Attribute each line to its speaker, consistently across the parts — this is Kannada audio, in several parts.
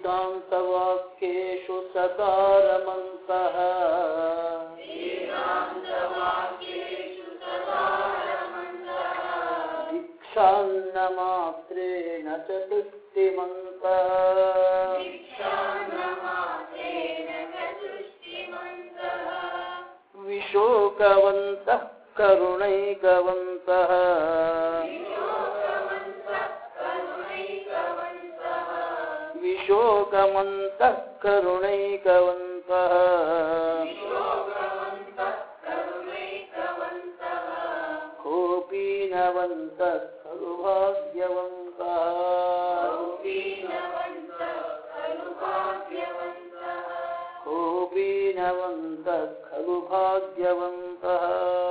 Speaker 1: वेदान्तवाक्येषु सदा रमन्तः भिक्षान्नमात्रेण च तुष्टिमन्तः विशोकवन्तः करुणैकवन्तः विशोकमन्तः करुणैकवन्तः कोपीनवन्तः खलु भाग्यवन्तः कोपीनवन्तः खलु भाग्यवन्तः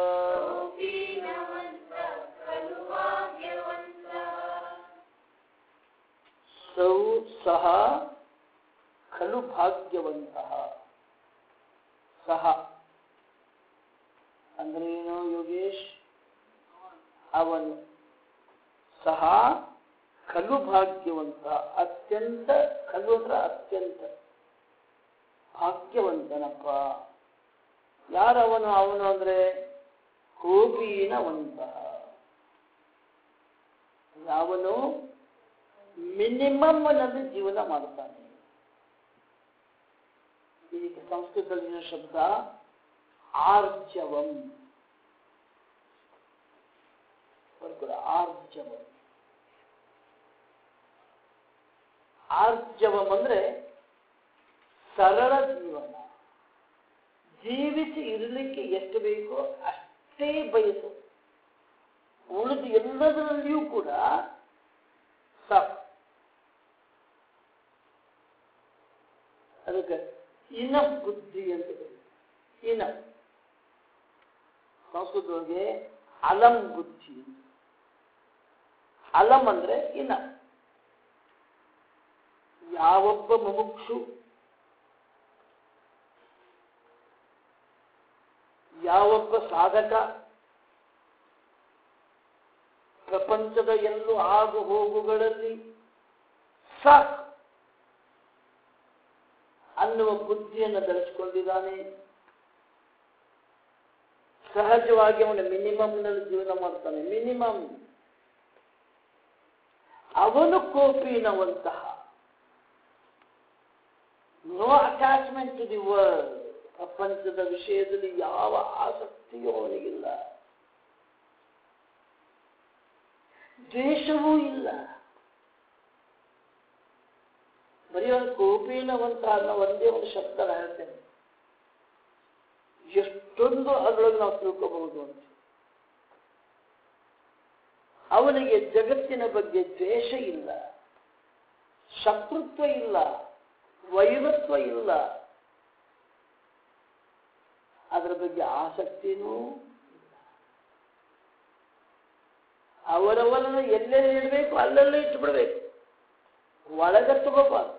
Speaker 1: सौ सः खलु ಭಾಗ್ಯವಂತಃ ಸಹ ಅಂದ್ರೇನು ಯೋಗೇಶ್ ಅವನು ಸಹ ಖಲು ಭಾಗ್ಯವಂತ ಅತ್ಯಂತ ಖಲು ಅಂದ್ರೆ ಅತ್ಯಂತ ಭಾಗ್ಯವಂತನಪ್ಪ ಯಾರವನು ಅವನು ಅಂದ್ರೆ ಕೋಪೀನವಂತಹ ಯಾವನು ಮಿನಿಮಮ್ ನಲ್ಲಿ ಜೀವನ ಮಾಡ್ತಾನೆ ಇದಕ್ಕೆ ಸಂಸ್ಕೃತದಲ್ಲಿನ ಶಬ್ದ ಆರ್ಜವಂ ಬರ್ಕೊಡ ಆರ್ಜವಂ ಆರ್ಜವಂ ಅಂದ್ರೆ ಸರಳ ಜೀವನ ಜೀವಿಸಿ ಇರಲಿಕ್ಕೆ ಎಷ್ಟು ಬೇಕೋ ಅಷ್ಟೇ ಬಯಸು ಉಳಿದು ಎಲ್ಲದರಲ್ಲಿಯೂ ಕೂಡ ಸಾಕು ಅದಕ್ಕೆ ಇನ ಬುದ್ಧಿ ಅಂತ ಇನ ಸಂಸ್ಕೃತದೊಳಗೆ ಅಲಂ ಬುದ್ಧಿ ಅಲಂ ಅಂದ್ರೆ ಇನ ಯಾವೊಬ್ಬ ಮುಮುಕ್ಷು ಯಾವೊಬ್ಬ ಸಾಧಕ ಪ್ರಪಂಚದ ಎಲ್ಲೂ ಆಗು ಹೋಗುಗಳಲ್ಲಿ ಸಾಕು ಅನ್ನುವ ಬುದ್ಧಿಯನ್ನು ಧರಿಸಿಕೊಂಡಿದ್ದಾನೆ ಸಹಜವಾಗಿ ಅವನು ಮಿನಿಮಮ್ ನಲ್ಲಿ ಜೀವನ ಮಾಡ್ತಾನೆ ಮಿನಿಮಮ್ ಅವನು ಕೋಪಿನವಂತಹ no attachment to the world ಪ್ರಪಂಚದ ವಿಷಯದಲ್ಲಿ ಯಾವ ಆಸಕ್ತಿಯೂ ಅವನಿಗಿಲ್ಲ ದ್ವೇಷವೂ ಇಲ್ಲ ಬರೀ ಒಂದು ಕೋಪಿನವಂತ ಅನ್ನೋ ಒಂದೇ ಒಂದು ಶಬ್ದ ನಾನು ಹೇಳ್ತೇನೆ ಎಷ್ಟೊಂದು ಅದರೊಳಗೆ ನಾವು ತಿಳ್ಕೋಬಹುದು ಅಂತ ಅವನಿಗೆ ಜಗತ್ತಿನ ಬಗ್ಗೆ ದ್ವೇಷ ಇಲ್ಲ ಶತ್ರುತ್ವ ಇಲ್ಲ ವೈರತ್ವ ಇಲ್ಲ ಅದರ ಬಗ್ಗೆ ಆಸಕ್ತಿನೂ ಅವರವರನ್ನು ಎಲ್ಲೆಲ್ಲಿ ಇಡಬೇಕು ಅಲ್ಲೆಲ್ಲ ಇಟ್ಟುಬಿಡ್ಬೇಕು ಒಳಗೆ ತಗೋಬಾರ್ದು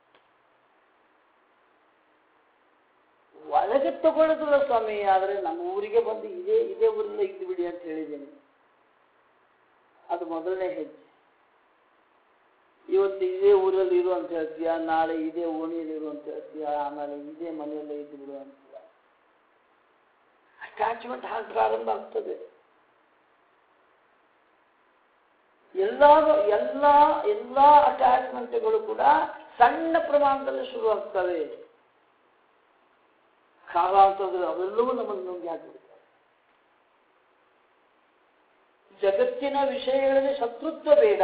Speaker 1: ಒಳಗೆ ತಗೊಳ್ಳೋದಿಲ್ಲ ಸ್ವಾಮಿ ಆದರೆ ನಮ್ಮ ಊರಿಗೆ ಬಂದು ಇದೇ ಇದೇ ಊರಲ್ಲೇ ಇದ್ದು ಬಿಡಿ ಅಂತ ಹೇಳಿದ್ದೀನಿ ಅದು ಮೊದಲನೇ ಹೆಜ್ಜೆ ಇವತ್ತು ಇದೇ ಊರಲ್ಲಿ ಇರು ಅಂತ ಹೇಳ್ತೀಯ ನಾಳೆ ಇದೇ ಓಣಿಯಲ್ಲಿ ಇರು ಅಂತ ಹೇಳ್ತೀಯ ಆಮೇಲೆ ಇದೇ ಮನೆಯಲ್ಲೇ ಇದ್ದು ಬಿಡು ಅಂತೀಯ ಅಟ್ಯಾಚ್ಮೆಂಟ್ ಹಾಗೆ ಪ್ರಾರಂಭ ಆಗ್ತದೆ ಎಲ್ಲ ಎಲ್ಲ ಎಲ್ಲ ಅಟ್ಯಾಚ್ಮೆಂಟ್ಗಳು ಕೂಡ ಸಣ್ಣ ಪ್ರಮಾಣದಲ್ಲಿ ಶುರುವಾಗ್ತವೆ ಕಾಲಾಂತರದಲ್ಲಿ ಅವೆಲ್ಲವೂ ನಮ್ಮನ್ನು ನುಂಗಿ ಹಾಕಿಬಿಡ್ತವೆ ಜಗತ್ತಿನ ವಿಷಯಗಳಲ್ಲಿ ಶತ್ರುತ್ವ ಬೇಡ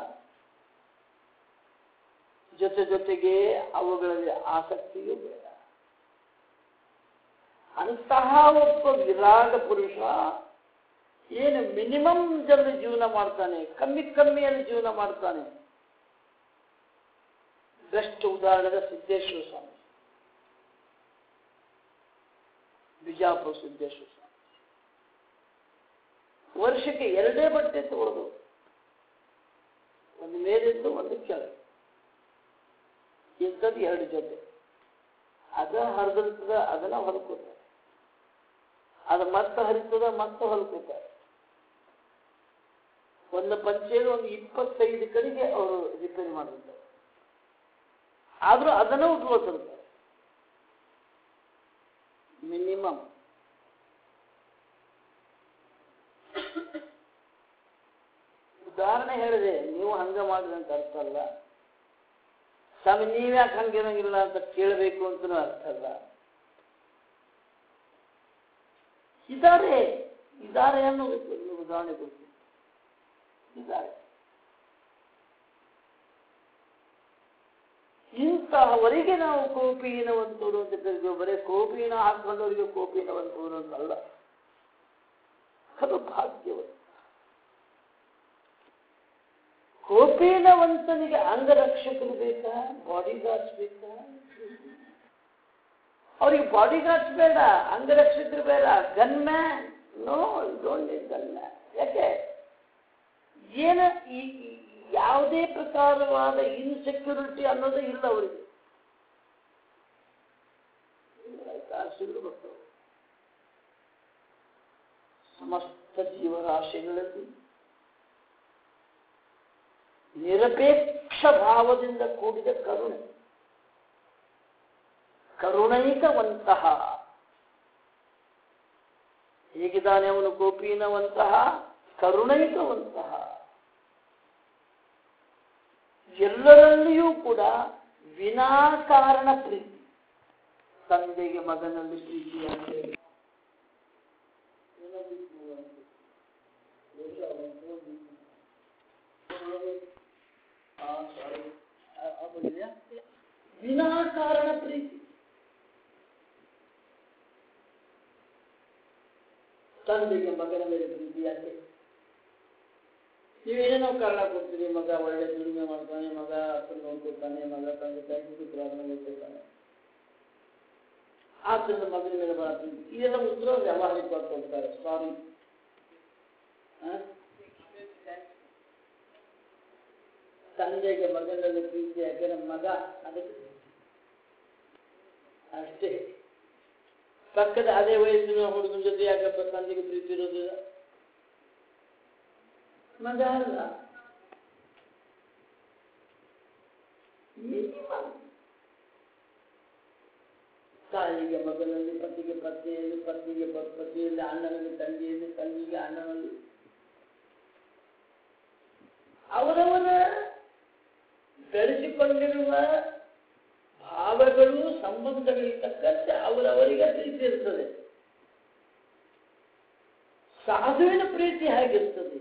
Speaker 1: ಜೊತೆ ಜೊತೆಗೆ ಅವುಗಳಲ್ಲಿ ಆಸಕ್ತಿಯೂ ಬೇಡ ಅಂತಹ ಒಬ್ಬ ವಿರಾಗ ಪುರುಷ ಏನು ಮಿನಿಮಮ್ ಜಲ್ಲಿ ಜೀವನ ಮಾಡ್ತಾನೆ ಕಮ್ಮಿ ಕಮ್ಮಿಯಲ್ಲಿ ಜೀವನ ಮಾಡ್ತಾನೆ ಬೆಸ್ಟ್ ಉದಾಹರಣೆ ಸಿದ್ದೇಶ್ವರ ಸ್ವಾಮಿ ಬಿಜಾಪುರ ಸಿದ್ದೇಶ್ವರ ಸ್ವಾಮಿ ವರ್ಷಕ್ಕೆ ಎರಡೇ ಬಟ್ಟೆ ತಗೊಳ್ಳೋದು ಒಂದು ಮೇಲಿದ್ದು ಒಂದು ಕೆಳಗೆ ಇಂಥದ್ದು ಎರಡು ಜೊತೆ ಅದ ಹರಿದಿರ್ತದ ಅದನ್ನ ಹೊಲ್ಕೋತಾರೆ ಅದು ಮತ್ತೆ ಹರಿತದ ಮತ್ತೆ ಹೊಲ್ಕೋತಾರೆ ಒಂದು ಪಂಚೆಯಲ್ಲಿ ಒಂದು ಇಪ್ಪತ್ತೈದು ಕಡೆಗೆ ಅವರು ರಿಪೇರಿ ಮಾಡಿರ್ತಾರೆ ಆದರೂ ಅದನ್ನು ಉಟ್ಕೊಳ್ತಿರ್ತಾರೆ ಮಿನಿಮಮ್ ಉದಾಹರಣೆ ಹೇಳಿದೆ ನೀವು ಹಂಗ ಮಾಡಿದ್ರೆ ಅಂತ ಅರ್ಥ ಅಲ್ಲ ಸ್ವಾಮಿ ನೀವ್ಯಾಕೆ ಹಂಗಿರಂಗಿಲ್ಲ ಅಂತ ಕೇಳಬೇಕು ಅಂತನೂ ಅರ್ಥ ಅಲ್ಲ ಇದ್ದಾರೆ ಇದ್ದಾರೆ ಅನ್ನೋದಕ್ಕೆ ಒಂದು ಉದಾಹರಣೆ ಕೊಡ್ತೀನಿ ಇದ್ದಾರೆ ಇಂತಹವರಿಗೆ ನಾವು ಕೋಪೀನವಂತರು ಅಂತ ಕರೀತೀವಿ ಬರೀ ಕೋಪೀನ ಹಾಕೊಂಡವರಿಗೆ ಕೋಪೀನವಂತರು ಅಂತಲ್ಲ ಅದು ಭಾಗ್ಯವಂತ ಕೋಪೀನವಂತನಿಗೆ ಅಂಗರಕ್ಷಕರು ಬೇಕಾ ಬಾಡಿ ಗಾರ್ಡ್ಸ್ ಬೇಕಾ ಅವ್ರಿಗೆ ಬಾಡಿ ಗಾರ್ಡ್ಸ್ ಬೇಡ ಅಂಗರಕ್ಷಕರು ಬೇಡ gunman no don't gunman ಯಾಕೆ ಏನ ಈ ಈ- ಯಾವುದೇ ಪ್ರಕಾರವಾದ ಇನ್ಸೆಕ್ಯೂರಿಟಿ ಅನ್ನೋದು ಇಲ್ಲ ಅವರಿಗೆ ಕಾಸುಗಳು ಬರ್ತವೆ ಸಮಸ್ತ ಜೀವರಾಶಿಗಳಲ್ಲಿ ನಿರಪೇಕ್ಷ ಭಾವದಿಂದ ಕೂಡಿದ ಕರುಣೆ ಕರುಣೈಕವಂತಹ ಹೇಗಿದ್ದಾನೆ ಅವನು ಕೋಪೀನವಂತಹ ಕರುಣೈಕವಂತಹ ಎಲ್ಲರಲ್ಲಿಯೂ ಕೂಡ ವಿನಾಕಾರಣ ಪ್ರೀತಿ ತಂದೆಗೆ ಮಗನಲ್ಲಿ ಪ್ರೀತಿ ಅಂತ ಹೇಳಿ. ಆ, sorry. ಆ, ಆ ಬಂದಿದ್ಯಾ? ವಿನಾಕಾರಣ ಪ್ರೀತಿ ತಂದೆಗೆ ಮಗನ ಮೇಲೆ ಪ್ರೀತಿ ಯಾಕೆ ನೀವೇನೇನೋ ಕಾರಣ ಕೊಡ್ತೀರಿ ಮಗ ಒಳ್ಳೆ ದುಡಿಮೆ ಮಾಡ್ತಾನೆ ಮಗ ಅಪ್ಪನ ನೋಡ್ಕೊತಾನೆ ಮಗ ತಂದೆ ತಾಯಿ ಪುತ್ರರನ್ನ ನೋಡ್ಕೊತಾನೆ ಆದ್ದರಿಂದ ಮಗನ ಮೇಲೆ ಬಹಳ ಪ್ರೀತಿ ಇದೆಲ್ಲ ಉತ್ತರ ವ್ಯಾವಹಾರಿಕವಾಗಿ ಕೊಡ್ತಾರೆ ಸಾರಿ ತಂದೆಗೆ ಮಗನಲ್ಲಿ ಪ್ರೀತಿ ಯಾಕೆ ನಮ್ಮ ಮಗ ಅದಕ್ಕೆ ಅಷ್ಟೇ ಪಕ್ಕದ ಅದೇ ವಯಸ್ಸಿನ ಹುಡುಗನ ಜೊತೆ ಯಾಕಪ್ಪ ತಂದೆಗೆ ಪ್ರೀತಿ ಇರೋದಿಲ್ಲ ಮಗ ಅಲ್ಲ Minimum. ತಾಯಿಗೆ ಮಗನಲ್ಲಿ ಪತಿಗೆ ಪತ್ನಿಯಲ್ಲಿ ಪತ್ನಿಗೆ ಪ- ಪತಿಯಲ್ಲಿ ಅಣ್ಣನಲ್ಲಿ ತಂಗಿಯಲ್ಲಿ ತಂಗಿಗೆ ಅಣ್ಣನಲ್ಲಿ ಅವರವರ ಬೆಳೆಸಿಕೊಂಡಿರುವ ಭಾವಗಳು ಸಂಬಂಧಗಳಿಗೆ ತಕ್ಕಂತೆ ಅವರವರಿಗೆ ಪ್ರೀತಿ ಇರ್ತದೆ ಸಾಧುವಿನ ಪ್ರೀತಿ ಹೇಗಿರ್ತದೆ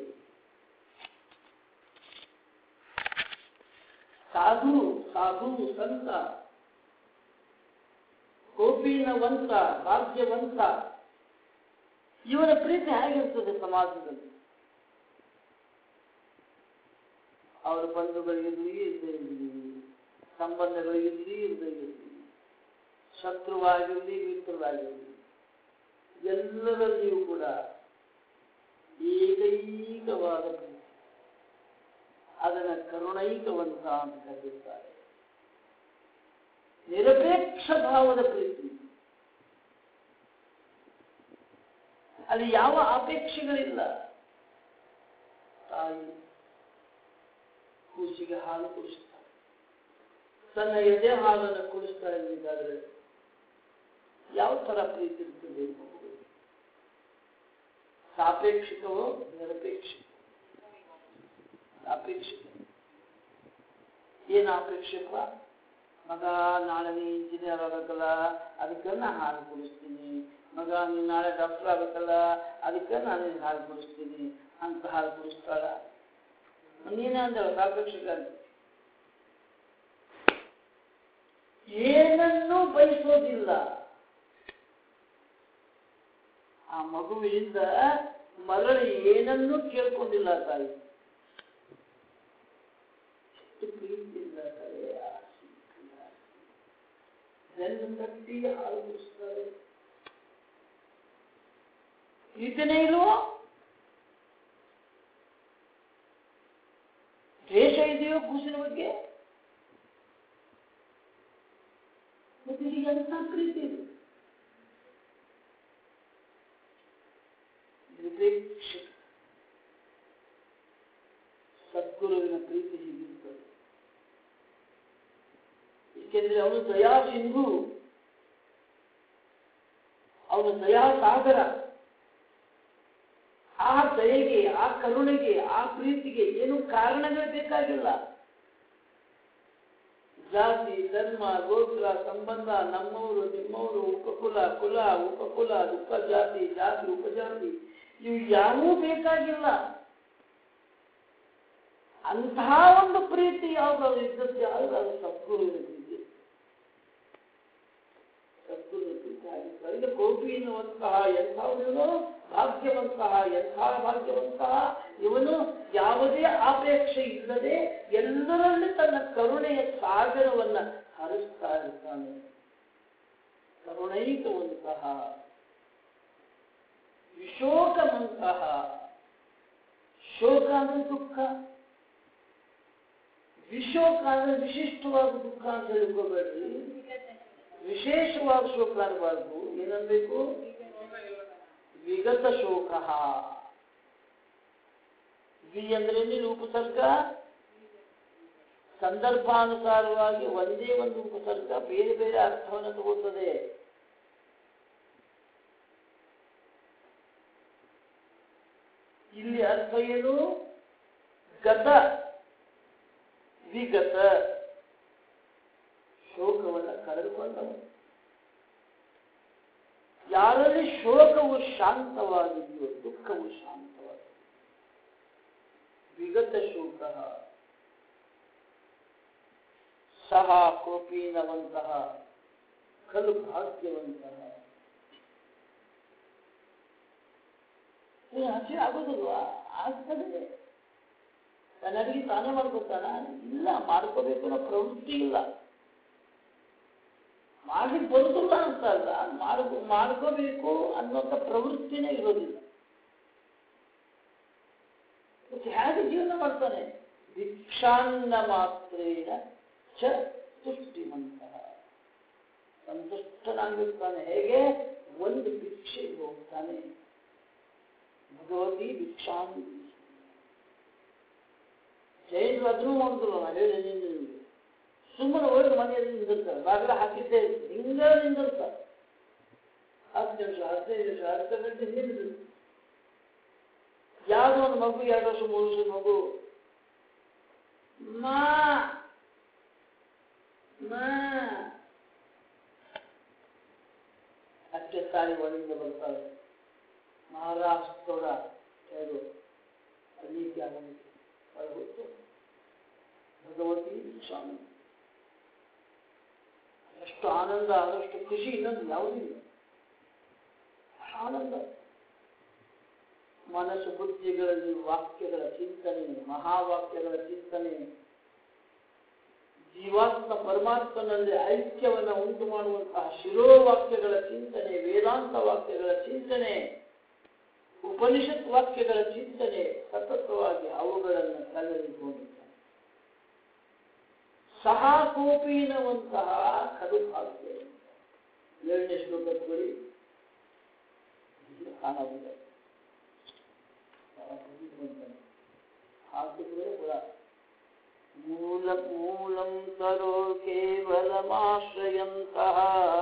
Speaker 1: ಸಾಧು ಸಾಧು ಸಂತ ಕೋಪೀನವಂತ ಭಾಗ್ಯವಂತ ಇವನ ಪ್ರೀತಿ ಹೇಗಿರ್ತದೆ ಸಮಾಜದಲ್ಲಿ ಅವರ ಬಂಧುಗಳಿಗಿರಲಿ ಇಲ್ಲದೆ ಇರಲಿ ಸಂಬಂಧಗಳಿಗಿರಲಿ ಇಲ್ಲದೆ ಇರಲಿ ಶತ್ರುವಾಗಿರಲಿ ಮಿತ್ರವಾಗಿರಲಿ ಎಲ್ಲರಲ್ಲಿಯೂ ಕೂಡ ಏಕೈಕವಾದ ಪ್ರೀತಿ ಅದನ್ನು ಕರುಣೈಕವಂತ ಅಂತ ಕರೆಯುತ್ತಾರೆ ನಿರಪೇಕ್ಷ ಭಾವದ ಪ್ರೀತಿ ಅಲ್ಲಿ ಯಾವ ಅಪೇಕ್ಷೆಗಳಿಲ್ಲ ತಾಯಿ ಕೂಸಿಗೆ ಹಾಲು ಕುಡಿಸ್ತಾಳೆ ತನ್ನ ಎದೆ ಹಾಲನ್ನು ಕುಡಿಸ್ತಾ ಇರಬೇಕಾದ್ರೆ ಯಾವ ತರ ಪ್ರೀತಿ ಇರ್ತದೆ ಮಗುವಿಗೆ? ಸಾಪೇಕ್ಷಿಕವೋ ನಿರಪೇಕ್ಷಿಕ ಅಪೇಕ್ಷಿತ ಏನು ಅಪೇಕ್ಷಕ ಮಗ ನಾಳೆ ನೀ ಇಂಜಿನಿಯರ್ ಆಗಬೇಕಲ್ಲ ಅದಕ್ಕೆ ನಾ ಹಾಲು ಕುಡಿಸ್ತೀನಿ ಮಗ ನೀನು ನಾಳೆ ಡಾಕ್ಟರ್ ಆಗಬೇಕಲ್ಲ ಅದಕ್ಕೆ ನಾನು ನಿನ್ಗೆ ಹಾಲು ಕುಡಿಸ್ತೀನಿ ಅಂತ ಹಾಲು ಕುಡಿಸ್ತಾಳ ನೀನೇ ಅಂದಳ ಸಾಪೇಕ್ಷಕ ಅಂತ ಏನನ್ನೂ ಬಯಸೋದಿಲ್ಲ ಆ ಮಗುವಿನಿಂದ ಮರಳಿ ಏನನ್ನೂ ಕೇಳ್ಕೊಂಡಿಲ್ಲ ತಾಯಿ ಎಷ್ಟು ಪ್ರೀತಿಯಿಂದ ತಾಯಿ ಆಸಿ, ಆಸಿ. ಬೆನ್ನು ತಟ್ಟಿ ಹಾಲು ಕುಡಿಸ್ತಾರೆ ಪ್ರೀತಿನೇ ಇಲ್ವೋ ದ್ವೇಷ ಇದೆಯೋ ಕೂಸಿನ ಬಗ್ಗೆ ಮತ್ತೆ ಈಗ ಎಂಥ ಪ್ರೀತಿ ಇದೆ ನಿರಪೇಕ್ಷ ಸದ್ಗುರುವಿನ ಪ್ರೀತಿ ಹೀಗಿರ್ತದೆ ಏಕೆಂದ್ರೆ ಅವನು ದಯಾ ಸಿಂಧು ಅವನು ದಯಾ ಸಾಗರ ಆ ದಯೆಗೆ ಆ ಕರುಣೆಗೆ ಆ ಪ್ರೀತಿಗೆ ಏನು ಕಾರಣಗಳು ಬೇಕಾಗಿಲ್ಲ ಜಾತಿ ಧರ್ಮ ಗೋತ್ರ ಸಂಬಂಧ ನಮ್ಮವರು ನಿಮ್ಮವರು ಉಪಕುಲ ಕುಲ ಉಪಕುಲ ಉಪಜಾತಿ ಜಾತಿ ಉಪಜಾತಿ ಇವು ಯಾವೂ ಬೇಕಾಗಿಲ್ಲ ಅಂತಹ ಒಂದು ಪ್ರೀತಿ ಯಾವ್ದಾದ್ರು ಇದ್ದದ್ದು ಯಾವ್ದು ಅದು ಸದ್ಗುರುವಿನ ಪ್ರೀತಿ ಸದ್ಗುರುವಿನ ಪ್ರೀತಿ ಆಗಿತ್ತು ಈಗ ಕೋಪಿ ಎನ್ನುವಂತಹ ಎಂಥವನು ಭಾಗ್ಯವಂತಹ ಎಂಥ ಭಾಗ್ಯವಂತಹ ಇವನು ಯಾವುದೇ ಅಪೇಕ್ಷೆ ಇಲ್ಲದೆ ಎಲ್ಲರಲ್ಲಿ ತನ್ನ ಕರುಣೆಯ ಸಾಗರವನ್ನ ಹರಿಸ್ತಾ ಇರ್ತಾನೆ ಕರುಣೈಕವಂತಹ ವಿಶೋಕವಂತಹ ಶೋಕ ಅಂದ್ರೆ ದುಃಖ ವಿಶೋಕ ಅಂದ್ರೆ ವಿಶಿಷ್ಟವಾದ ದುಃಖ ಅಂತ ಹೇಳ್ಕೋಬೇಡ್ರಿ ವಿಶೇಷವಾದ ಶೋಕ ಅನ್ನಬಾರ್ದು ಏನನ್ಬೇಕು ವಿಗತ ಶೋಕ ವಿ ಅಂದ್ರೆ ಇಲ್ಲಿ ಉಪಸರ್ಗ ಸಂದರ್ಭಾನುಸಾರವಾಗಿ ಒಂದೇ ಒಂದು ಉಪಸರ್ಗ ಬೇರೆ ಬೇರೆ ಅರ್ಥವನ್ನು ತಗೊಳ್ತದೆ ಇಲ್ಲಿ ಅರ್ಥ ಏನು ಗತ ವಿಗತ ಶೋಕವನ್ನು ಕಳೆದುಕೊಂಡವನು ಯಾರಲ್ಲಿ ಶೋಕವು ಶಾಂತವಾಗಿದೆಯೋ ದುಃಖವು ಶಾಂತವಾಗಿದೆ ವಿಗತ ಶೋಕ ಸಹ ಕೋಪೀನವಂತಹ ಖಲು ಭಾಗ್ಯವಂತಹ ಏನು ಹಸಿ ಆಗೋದಿಲ್ವಾ ಆಗ್ತದೆ ತನ್ನಡಿಗೆ ತಾನೇ ಮಾಡ್ಕೊತಾನ ಇಲ್ಲ ಮಾಡ್ಕೋಬೇಕು ಅನ್ನೋ ಪ್ರವೃತ್ತಿ ಇಲ್ಲ ಮಾಡ್ಲಿಕ್ಕೆ ಬರುದಿಲ್ಲ ಅಂತ ಅಲ್ಲ ಮಾಡ್ಕೊ ಮಾಡ್ಕೋಬೇಕು ಅನ್ನೋಂಥ ಪ್ರವೃತ್ತಿನೇ ಇರೋದಿಲ್ಲ ಮತ್ತೆ ಹೇಗೆ ಜೀವನ ಮಾಡ್ತಾನೆ ಭಿಕ್ಷಾನ್ನ ಮಾತ್ರೇನ ಚ ತುಷ್ಟಿಮಂತಹ ಸಂತುಷ್ಟನಾಗಿರ್ತಾನೆ ಹೇಗೆ ಒಂದು ಭಿಕ್ಷೆಗೆ ಹೋಗ್ತಾನೆ ಭಗವತಿ ಭಿಕ್ಷಾನ್ ಜೈನ್ ಅದನ್ನು ಮಾಡುದಿಲ್ಲ ನಾ ಹೇಳಿ ನಿಮಗೆ ಸುಮ್ಮನೆ ಹೋಗಿ ಮನೆಯಲ್ಲಿ ನಿಂದಿರ್ತಾರೆ ಬಾಗಿಲ ಹಾಕಿದ್ದೇ ಹಿಂಗ ನಿಂದಿರ್ತಾರೆ ಹತ್ತು ನಿಮಿಷ ಹದಿನೈದು ನಿಮಿಷ ಅರ್ಧ ಗಂಟೆ ನಿಂದ್ರು ಯಾವುದೋ ಒಂದು ಮಗು ಎರಡು ವರ್ಷ ಮೂರು ವರ್ಷದ ಮಗು ಮಾ ಮಾ ಅಷ್ಟೇ ತಾಯಿ ಒಳಗಿಂದ ಬರ್ತಾಳೆ ಮಹಾರಾಷ್ಟ್ರದ ಎರಡು ಅಲ್ಲಿಗೆ ಆಗಲಿಕ್ಕೆ ಹೊರಗುತ್ತು ಭಗವತಿ ಸ್ವಾಮಿ ಎಷ್ಟು ಆನಂದ ಅದಷ್ಟು ಖುಷಿ ಇನ್ನೊಂದು ಯಾವುದಿಲ್ಲ ಆನಂದ ಮನಸ್ಸು ಬುದ್ಧಿಗಳಲ್ಲಿ ವಾಕ್ಯಗಳ ಚಿಂತನೆ ಮಹಾವಾಕ್ಯಗಳ ಚಿಂತನೆ ಜೀವಾತ್ಮ ಪರಮಾತ್ಮನಲ್ಲಿ ಐಕ್ಯವನ್ನು ಉಂಟು ಮಾಡುವಂತಹ ಶಿರೋವಾಕ್ಯಗಳ ಚಿಂತನೆ ವೇದಾಂತ ವಾಕ್ಯಗಳ ಚಿಂತನೆ ಉಪನಿಷತ್ ವಾಕ್ಯಗಳ ಚಿಂತನೆ ಸತತವಾಗಿ ಅವುಗಳನ್ನು ಕಳೆದುಕೊಂಡಿದ್ದಾನೆ ಸಹ ಕೋಪೀನವಂತಹ ಕಡುಭಾಗ್ಯ ಏಳನೇ ಶ್ಲೋಕ ತಗೊಳ್ಳಿ ಕಾಣಬಹುದು ಹಾಕಿದ್ರೆ ಕೂಡ ಮೂಲ ಮೂಲಂ ತರೋ ಕೇವಲಮಾಶ್ರಯಂತಹ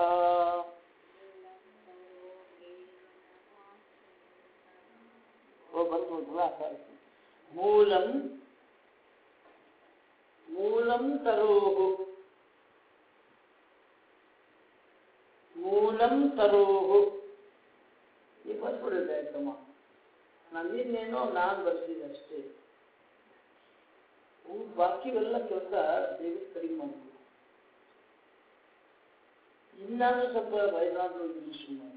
Speaker 1: ಓ ಬರ್ಬೋದಲ್ಲ ಸರಿ ಮೂಲಂ ಮೂಲಂ ತರೋಹು ಮೂಲಂ ತರೋಹು ನೀವು ಬರ್ಬಿಡಿಲ್ಲ ಆಯ್ತಮ್ಮ ನಾನು ಇನ್ನೇನೋ ನಾನು ಬರ್ತೀನಿ ಅಷ್ಟೇ ಅವು ಬಾಕಿವೆಲ್ಲ ಕೆಲಸ ದೇವಿ ಕಡಿಮೆ ಮಾಡ್ತೀವಿ ಇನ್ನಾನು ಸ್ವಲ್ಪ ವಯಸ್ಸಾದ್ರು ಸುಮ್ಮನೆ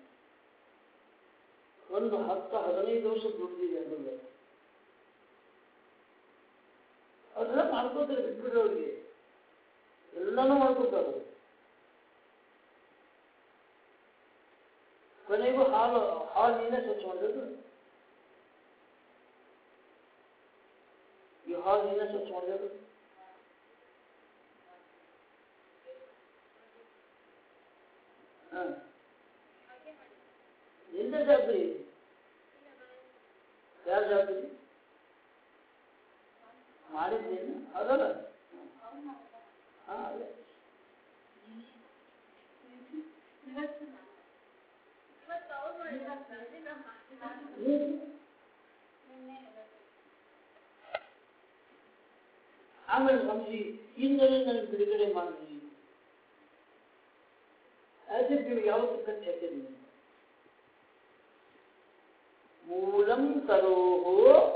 Speaker 1: ಒಂದು ಹತ್ತು ಹದಿನೈದು ವರ್ಷ ದುಡ್ದಿದೆ ಅಂದ್ರೆ ಅವರೆಲ್ಲ ಮಾಡ್ಕೋತಾರೆ ಬಿಟ್ಬಿಡೋರಿಗೆ ಎಲ್ಲಾನು ಮಾಡ್ಕೊತಾರೆ ಕೊನೆಗೂ ಹಾಲು ಹಾಲು ನೀನೇ ಸ್ವಚ್ಛ ಮಾಡಿದ್ರು ಈ ಹಾಲು ನೀನೇ ಸ್ವಚ್ಛ ಮಾಡಿದ್ರು ಹಾ ನಿಂದ ಜವಾಬ್ದಾರಿ ಯಾರ ಜವಾಬ್ದಾರಿ ಮಾಡಿದ್ದೇನು ಅದಲ್ಲ ಹಾ ಅದೇ ಹ್ಮ್. ಆಮೇಲೆ ನಮ್ಗೆ ಹಿಂದಲೇ ನನಗೆ ಬಿಡುಗಡೆ ಮಾಡಿ ಆಸ್ ಇಫ್ ನೀವು ಯಾವತ್ತು ಕಟ್ಟಿ ಹಾಕಿದ್ದೀನಿ ಮೂಲಂ ತರೋಹೋ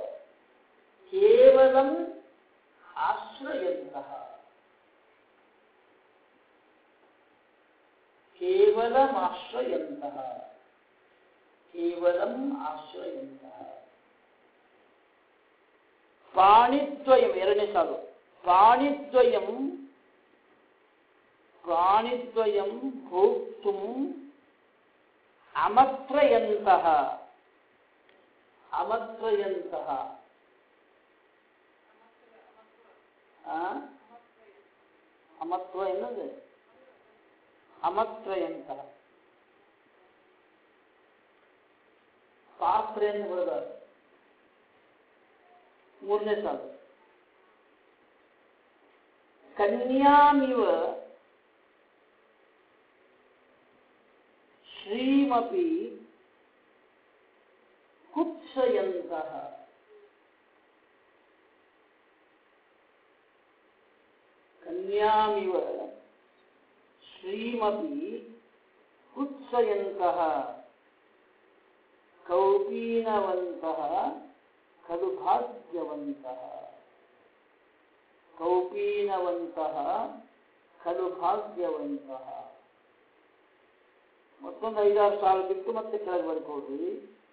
Speaker 1: ಕೇವಲಂ ಆಶ್ರಯಂತಹ ಕೇವಲಮಾಶ್ರಯಂತಹ ಕೇವಲಂ ಆಶ್ರಯಂತಹ ಪ್ರಾಣಿದ್ವಯಂ ಎರಡನೇ ಸಾಲು ಪ್ರಾಣಿದ್ವಯಂ ಪ್ರಾಣಿದ್ವಯಂ ಭೋಕ್ತುಂ ಅಮತ್ರಯಂತಹ ಅಮತ್ರಯಂತಹ ಆ? ಅಮತ್ವ ಎನ್ನದು ಅಮತ್ರಯಂತಹ ಪಾತ್ರೆಯನ್ನು ಬರೆದಾರೆ ಮೂರನೇ ಸಾಲು ಕನ್ಯಾಮಿವ ಶ್ರೀಮಪಿ ಕುತ್ಸಯಂತಹ ಕನ್ಯಾಮಿವ ಶ್ರೀಮಪಿ ಕುತ್ಸಯಂತಹ ಕೌಪೀನವಂತಹ ಖಲು ಭಾಗ್ಯವಂತಹ ಕೌಪೀನವಂತಹ ಖಲು ಭಾಗ್ಯವಂತಹ ಮತ್ತೊಂದು ಐದಾರು ಸಾಲ ಬಿಟ್ಟು ಮತ್ತೆ ಕೆಳಗೆ ಬರ್ಕೊಡ್ರಿ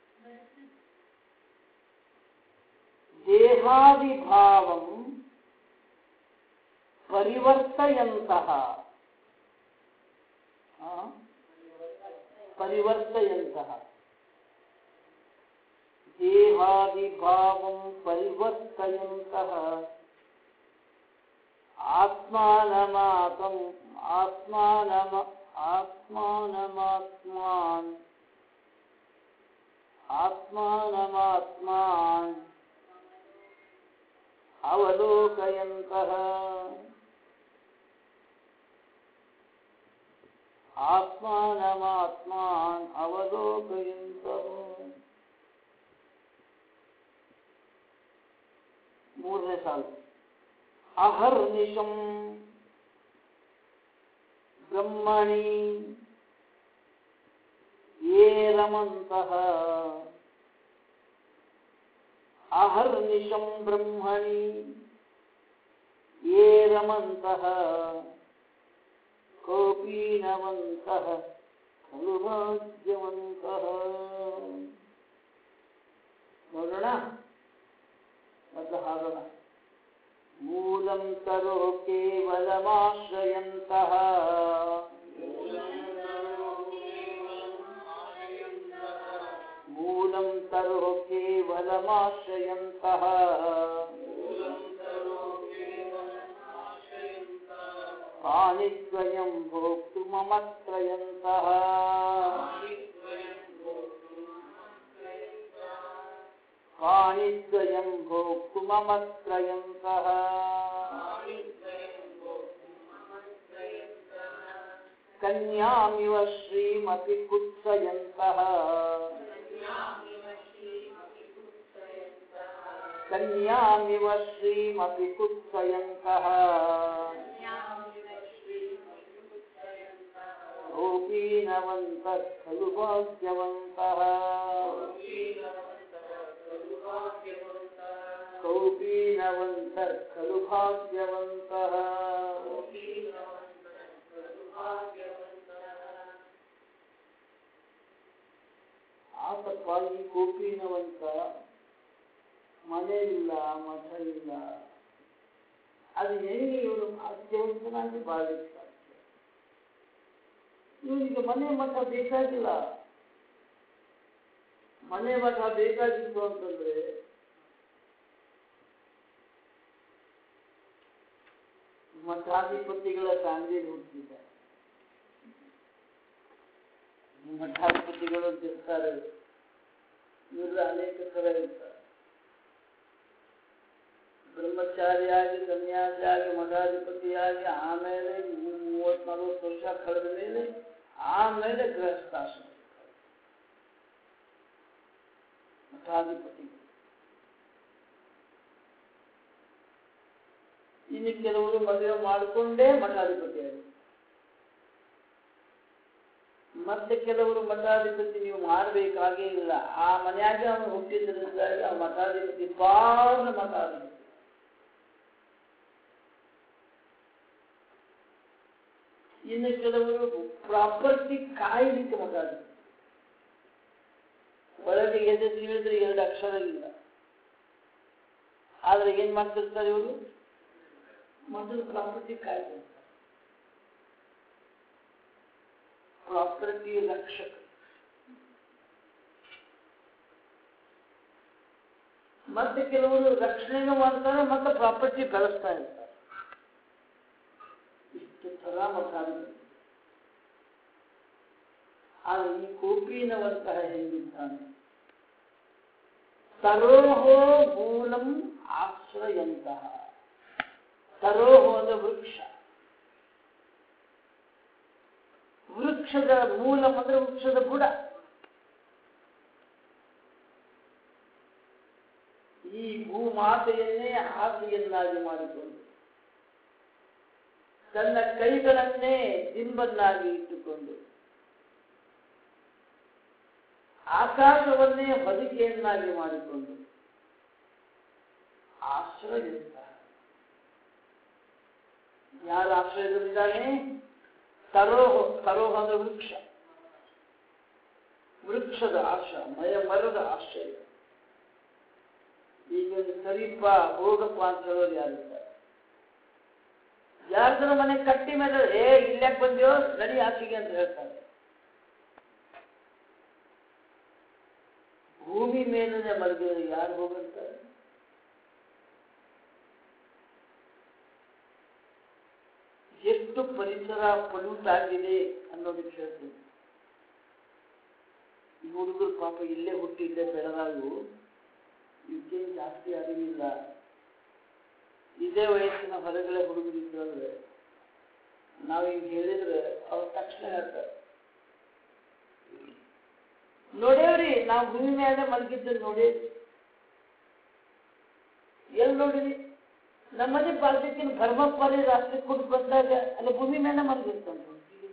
Speaker 1: ದೇಹಾದಿಭಾವಂ ಪರಿವರ್ತಯಂತಹ ಆ? ಪರಿವರ್ತಯಂತಹ ದೇಹಾದಿಭಾವಂ ಪರಿವರ್ತಯಂತಹ ಆತ್ಮಾನಮಾತಂ ಆತ್ಮಾನಮ ಆತ್ಮಾನಮಾತ್ಮಾನ್ ಆತ್ಮಾನಮಾತ್ಮಾನ್ ಅವಲೋಕಯಂತಹ ಆತ್ಮಾನಮಾತ್ಮಾನ್ ಅವಲೋಕಯಂತಹ ಮೂರನೇ ಸಾಲು ಅಹರ್ನಿಶಂ ಬ್ರಹ್ಮಣಿ ಯೇ ರಮಂತಹ ಅಹರ್ನಿಶಂ ಬ್ರಹ್ಮಣಿ ಯೇ ರಮಂತಹ ಕೋಪೀನವಂತಹ ಖಲು ಭಾಗ್ಯವಂತಹ ನೋಡೋಣ ಮೊದಲು ಹಾಡೋಣ ಮೂಲಂ ತರೋ ಕೇವಲಮಾಶ್ರಯಂತಹ ಮೂಲಂ ತರೋ ಕೇವಲಮಾಶ್ರಯಂತಹ ಪ್ರಾಣಿದ್ವಯಂ ಭೋಕ್ತುಮಮತ್ರಯಂತಹ ಪ್ರಾಣಿದ್ವಯಂ ಭೋಕ್ತುಮಮತ್ರಯಂತಹ ಕನ್ಯಾಮಿವ ಶ್ರೀಮತಿ ಕುತ್ಸಯಂತಹ ಕನ್ಯಾಮಿವ ಶ್ರೀಮತಿ ಕುತ್ಸಯಂತಹ ಗೋಪೀನವಂತಃ ಖಲು ಭಾಗ್ಯವಂತಃ ಕೌಪೀನವಂತಃ ಖಲು ಭಾಗ್ಯವಂತಃ ಆತಪ್ಪ ಈ ಗೋಪೀನವಂತ ಮನೆ ಇಲ್ಲ ಮಠ ಇಲ್ಲ ಅದು ಹೆಂಗೆ ಇವನು ಭಾಗ್ಯವಂತನಾಗಿ ಬಾಳಿಕ್ಕೆ ಸಾಧ್ಯ ಇವನಿಗೆ ಮನೆ ಮಠ ಬೇಕಾಗಿಲ್ಲ ಮನೆ ಮಠ ಬೇಕಾಗಿತ್ತು ಅಂತಂದ್ರೆ ಮಠಾಧಿಪತಿಗಳ ಫ್ಯಾಮಿಲಿ ಹುಟ್ಟಿದ್ದಾರೆ ಮಠಾಧಿಪತಿಗಳು ಅಂತ ಇರ್ತಾರೆ ಇವರು ಅನೇಕ ಥರ ಇರ್ತಾರೆ ಬ್ರಹ್ಮಚಾರಿಯಾಗಿ ಸನ್ಯಾಸಿಯಾಗಿ ಮಠಾಧಿಪತಿಯಾಗಿ ಆಮೇಲೆ ಮೂವತ್ ನಲವತ್ತು ವರ್ಷ ಕಳೆದ ಮೇಲೆ ಆಮೇಲೆ ಗೃಹಸ್ಥಾಶ್ರಮ ಮಠಾಧಿಪತಿ ಇನ್ನು ಕೆಲವರು ಮದುವೆ ಮಾಡಿಕೊಂಡೇ ಮಠಾಧಿಪತಿ ಆಗಿ ಮತ್ತೆ ಕೆಲವರು ಮಠಾಧಿಪತಿ ನೀವು ಮಾಡಬೇಕಾಗೇ ಇಲ್ಲ ಆ ಮನೆಯಾಗೆ ಅವನು ಹುಟ್ಟಿದ್ರಿಂದಾಗಿ ಆ ಮಠಾಧಿಪತಿ ಬಾಳ ಮಠಾಧಿಪತಿ ಇನ್ನು ಕೆಲವರು ಪ್ರಾಪರ್ಟಿ ಕಾಯ್ಲಿಕ್ಕೆ ಮಠಾಧಿಪತಿ ಒಳಗೆ ಎದೆ ತಿಳಿದ್ರೆ ಎರಡು ಅಕ್ಷರ ಇಲ್ಲ ಆದ್ರೆ ಏನ್ ಮಾಡ್ತಿರ್ತಾರೆ ಇವರು ಮೊದಲು ಪ್ರಾಪರ್ಟಿ ಕಾಯ್ತಿರ್ತಾರೆ ಪ್ರಾಪರ್ಟಿ ರಕ್ಷಕ ಮತ್ತೆ ಕೆಲವರು ರಕ್ಷಣೆನೂ ಮಾಡ್ತಾರೆ ಮತ್ತೆ ಪ್ರಾಪರ್ಟಿ ಬೆಳೆಸ್ತಾ ಇರ್ತಾರೆ ಇಷ್ಟು ತರ ಮಠಾಧಿಪತಿ ಆದರೆ ಈ ಕೋಪಿನವಂತಹ ಹೇಗಿದ್ದಾನೆ ತರೋಹೋ ಮೂಲಂ ಆಶ್ರಯಂತಹ ತರೋಹೋ ಅಂದ್ರೆ ವೃಕ್ಷ ವೃಕ್ಷದ ಮೂಲ ಅಂದ್ರೆ ವೃಕ್ಷದ ಬುಡ ಈ ಭೂಮಾತೆಯನ್ನೇ ಹಾಸಿಯನ್ನಾಗಿ ಮಾಡಿಕೊಂಡು ತನ್ನ ಕೈಗಳನ್ನೇ ದಿಂಬನ್ನಾಗಿ ಇಟ್ಟುಕೊಂಡು ಆಕಾಶವನ್ನೇ ಹೊದಿಕೆಯನ್ನಾಗಿ ಮಾಡಿಕೊಂಡು ಆಶ್ರಯಿಸ್ತಾರೆ ಯಾರ ಆಶ್ರಯದಲ್ಲಿದ್ದಾನೆ ತರೋಹ ತರೋಹ ಅಂದ್ರೆ ವೃಕ್ಷ ವೃಕ್ಷದ ಆಶ್ರಯ ಮಯ ಮರದ ಆಶ್ರಯ ಈಗ ಒಂದು ಸರಿಪ ಹೋಗಪ್ಪ ಅಂತ ಹೇಳೋರು ಯಾರಿದ್ದಾರೆ ಯಾರ್ದ್ರ ಮನೆ ಕಟ್ಟಿ ಮೇಲೆ ಏ ಇಲ್ಲಾಕ್ ಬಂದ್ಯೋ ನಡಿ ಆಚೆಗೆ ಅಂತ ಹೇಳ್ತಾರೆ ಭೂಮಿ ಮೇಲಿನ ಮಲಗಿದ್ರೆ ಯಾರು ಹೋಗಂತಾರೆ ಎಷ್ಟು ಪರಿಸರ ಪೊಲ್ಯೂಟ್ ಆಗಿದೆ ಅನ್ನೋದಕ್ಕೆ ಹೇಳ್ತೀನಿ ಈ ಹುಡುಗರು ಪಾಪ ಇಲ್ಲೇ ಹುಟ್ಟಿ ಇಲ್ಲೇ ಬೆಳೆದಾಗೂ ಇದಕ್ಕೇನು ಜಾಸ್ತಿ ಅರಿವಿಲ್ಲ ಇದೇ ವಯಸ್ಸಿನ ಹೊರಗಡೆ ಹುಡುಗರು ಇದ್ರಂದ್ರೆ ನಾವು ಹಿಂಗೆ ಹೇಳಿದ್ರೆ ಅವ್ರು ತಕ್ಷಣ ಹೇಳ್ತಾರೆ ನೋಡೇವ್ರಿ ನಾವು ಭೂಮಿ ಮೇಲೆ ಮಲಗಿದ್ದು ನೋಡೇವ್ರಿ ಎಲ್ಲಿ ನೋಡಿರಿ ನಮ್ಮನೆ ಬಾಲ್ಯಕ್ಕಿನ ಭರ್ಮಪ್ಪಾರಿ ರಾತ್ರಿ ಕುಡ್ ಬಂದಾಗ ಅಲ್ಲಿ ಭೂಮಿ ಮೇಲೆ ಮಲಗಿರ್ತಾನೆ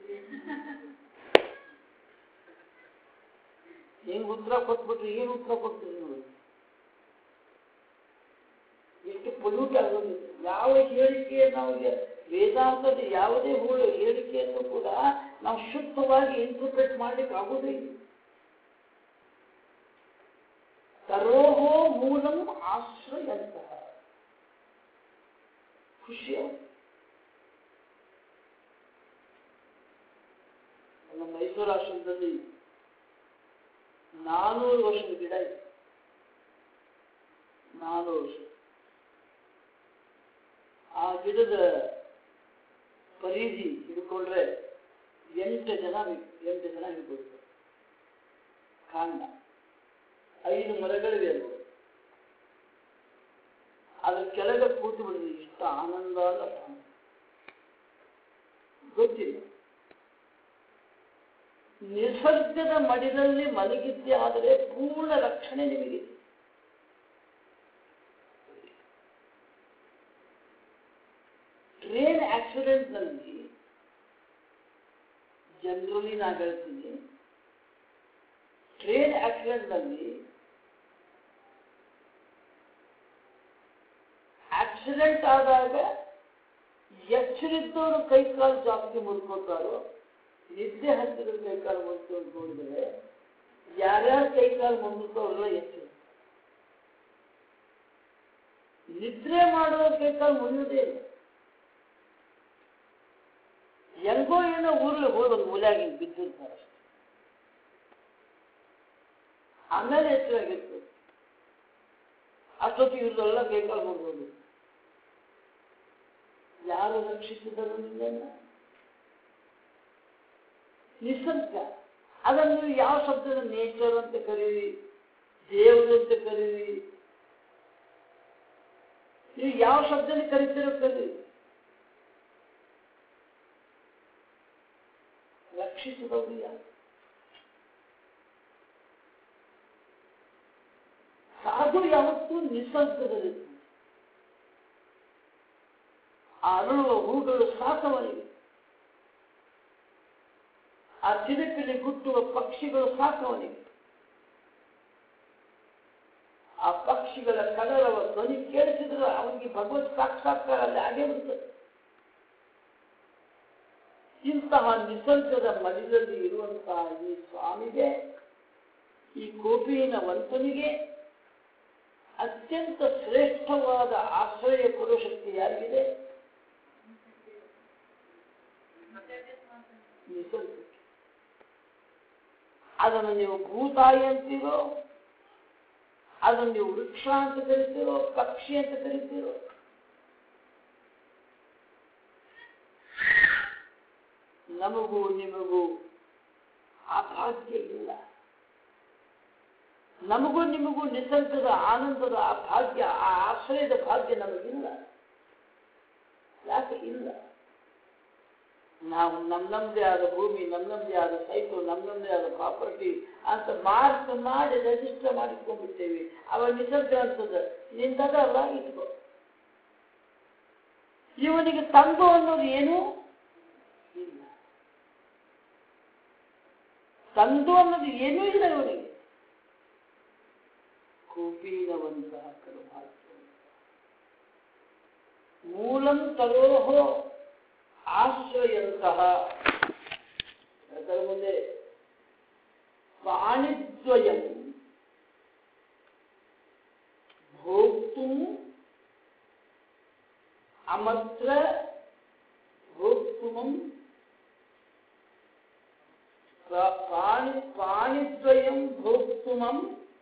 Speaker 1: ಹಿಂಗ್ ಉತ್ತರ ಕೊಟ್ಬಿಟ್ರಿ ಏನ್ ಉತ್ತರ ಕೊಡ್ತೀರಿ ನೋಡಿ ಎಷ್ಟು ಪೊಲ್ಯೂಟ್ ಆಗೋದು ಯಾವ ಹೇಳಿಕೆ ನಾವು ವೇದಾಂತದ ಯಾವುದೇ ಹೂಳು ಹೇಳಿಕೆಯನ್ನು ಕೂಡ ನಾವು ಶುದ್ಧವಾಗಿ ಇಂಟರ್ಪ್ರೆಟ್ ಮಾಡ್ಲಿಕ್ಕೆ ಆಗೋದೇ ಇಲ್ಲ ತರೋಹೋ ಮೂಲಂ ಆಶ್ರಯಂತಹ ಖುಷಿ ನಮ್ಮ ಮೈಸೂರು ಆಶ್ರಮದಲ್ಲಿ ನಾನೂರು ವರ್ಷದ ಗಿಡ ಇದೆ ನಾನೂರು ವರ್ಷ ಆ ಗಿಡದ ಪರಿಧಿ ಹಿಡ್ಕೊಂಡ್ರೆ ಎಂಟು ಜನ ಎಂಟು ಜನ ಹಿಡ್ಕೊಳ್ತಾರೆ ಕಾಂಡ ಐದು ಮರಗಳಿವೆ ಅದು ಅದ್ರ ಕೆಳಗೆ ಕೂತು ಬಿಡಿದ್ವಿ ಇಷ್ಟು ಆನಂದ ಅಲ್ಲ ಗೊತ್ತಿಲ್ಲ ನಿಸರ್ಗದ ಮಡಿಲಲ್ಲಿ ಮಲಗಿದ್ದೆ ಆದರೆ ಪೂರ್ಣ ರಕ್ಷಣೆ ನಿಮಗೆ ಟ್ರೇನ್ ಆಕ್ಸಿಡೆಂಟ್ನಲ್ಲಿ ಜನರಲಿ ನಾ ಹೇಳ್ತೀನಿ ಟ್ರೇನ್ ಆಕ್ಸಿಡೆಂಟ್ನಲ್ಲಿ ಆಕ್ಸಿಡೆಂಟ್ ಆದಾಗ ಎಚ್ಚರಿದ್ದವರು ಕೈ ಕಾಲು ಜಾಸ್ತಿ ಮುರ್ಕೋತಾರೋ ನಿದ್ದೆ ಹತ್ತಿರ ಕೈ ಕಾಲು ಮುರ್ಕೊಂಡು ನೋಡಿದ್ರೆ ಯಾರ್ಯಾರು ಕೈ ಕಾಲು ಮುರ್ಕೋತಾರಲ್ಲ ಎಚ್ಚರ ನಿದ್ರೆ ಮಾಡುವ ಕೈ ಕಾಲು ಮುರಿಯೋದೇ ಇಲ್ಲ ಹೆಂಗೋ ಏನೋ ಊರಲ್ಲಿ ಹೋಗಿ ಒಂದು ಮೂಲೆಯಾಗಿ ಬಿದ್ದಿರ್ತಾರೆ ಅಷ್ಟೇ ಆಮೇಲೆ ಎಚ್ಚರಾಗಿರ್ತದೆ ಅಷ್ಟೊತ್ತಿಗೆ ಇವ್ರದೆಲ್ಲ ಕೈಕಾಲು ಮುರಿದೋದು ಯಾರು ರಕ್ಷಿಸಿದರು ನಿನ್ನನ್ನ ನಿಸರ್ಗ ಅದನ್ನು ನೀವು ಯಾವ ಶಬ್ದದ ನೇಚರ್ ಅಂತ ಕರೀರಿ ದೇವರು ಅಂತ ಕರೀರಿ ನೀವು ಯಾವ ಶಬ್ದನ ಕರಿತೀರೋ ಕರೀರಿ ರಕ್ಷಿಸಿದವರು ಯಾರು ಅದು ಯಾವತ್ತೂ ನಿಸರ್ಗದಲ್ಲಿ ಆ ಅರಳುವ ಹೂಗಳು ಸಾಕವನಿಗೆ ಆ ಚಿರಪಿಲಿ ಗುಟ್ಟುವ ಪಕ್ಷಿಗಳು ಸಾಕವನಿಗೆ ಆ ಪಕ್ಷಿಗಳ ಕಲರವ ಧ್ವನಿ ಕೇಳಿಸಿದ್ರೆ ಅವನಿಗೆ ಭಗವತ್ ಸಾಕ್ಷಾತ್ಕಾರ ಅಲ್ಲಿ ಆಗೇ ಬಿಡ್ತದೆ ಇಂತಹ ನಿಸರ್ಗದ ಮಡಿಲಲ್ಲಿ ಇರುವಂತಹ ಈ ಸ್ವಾಮಿಗೆ ಈ ಕೋಪಿನ ವಂತನಿಗೆ ಅತ್ಯಂತ ಶ್ರೇಷ್ಠವಾದ ಆಶ್ರಯ ಕೊಡೋ ಶಕ್ತಿ ಯಾರಿಗಿದೆ ನಿಸರ್ಗಕ್ಕೆ ಅದನ್ನು ನೀವು ಭೂತಾಯಿ ಅಂತೀರೋ ಅದನ್ನು ನೀವು ವೃಕ್ಷ ಅಂತ ಕರಿತೀರೋ ಪಕ್ಷಿ ಅಂತ ಕರಿತೀರೋ ನಮಗೂ ನಿಮಗೂ ಆ ಭಾಗ್ಯ ಇಲ್ಲ ನಮಗೂ ನಿಮಗೂ ನಿಸರ್ಗದ ಆನಂದದ ಆ ಭಾಗ್ಯ ಆ ಆಶ್ರಯದ ಭಾಗ್ಯ ನಮಗಿಲ್ಲ ಯಾಕೆ ಇಲ್ಲ ನಾವು ನಮ್ ನಮ್ದೇ ಆದ ಭೂಮಿ ನಮ್ ನಮ್ದೇ ಆದ ಸೈಟು ನಮ್ ನಮ್ದೇ ಆದ ಪ್ರಾಪರ್ಟಿ ಅಂತ ಮಾರ್ಕ್ ಮಾಡಿ ರಿಜಿಸ್ಟರ್ ಮಾಡಿಕೊಂಡ್ಬಿಡ್ತೇವೆ ಅವ ನಿಸರ್ಗ ಅಂತದ ನಿಂದಲ್ಲ ಇಟ್ಕೋ ಇವನಿಗೆ ತಂದು ಅನ್ನೋದು ಏನು ಇಲ್ಲ ತಂದು ಅನ್ನೋದು ಏನೂ ಇಲ್ಲ ಇವನಿಗೆ ಕುಪೀನವಂತಹ ಕರುಭಾಗ್ಯ ಮೂಲಂ ತರೋಹೋ ಆಶ್ರಯಂತಹ ಅದರ ಮುಂದೆ ಪಾಣಿದ್ವಯಂ ಭೋಕ್ತು ಅಮತ್ರ ಭೋಕ್ತುಮಂ ಪ್ರಾಣಿ ಪ್ರಾಣಿದ್ವಯಂ ಭೋಕ್ತುಮಂ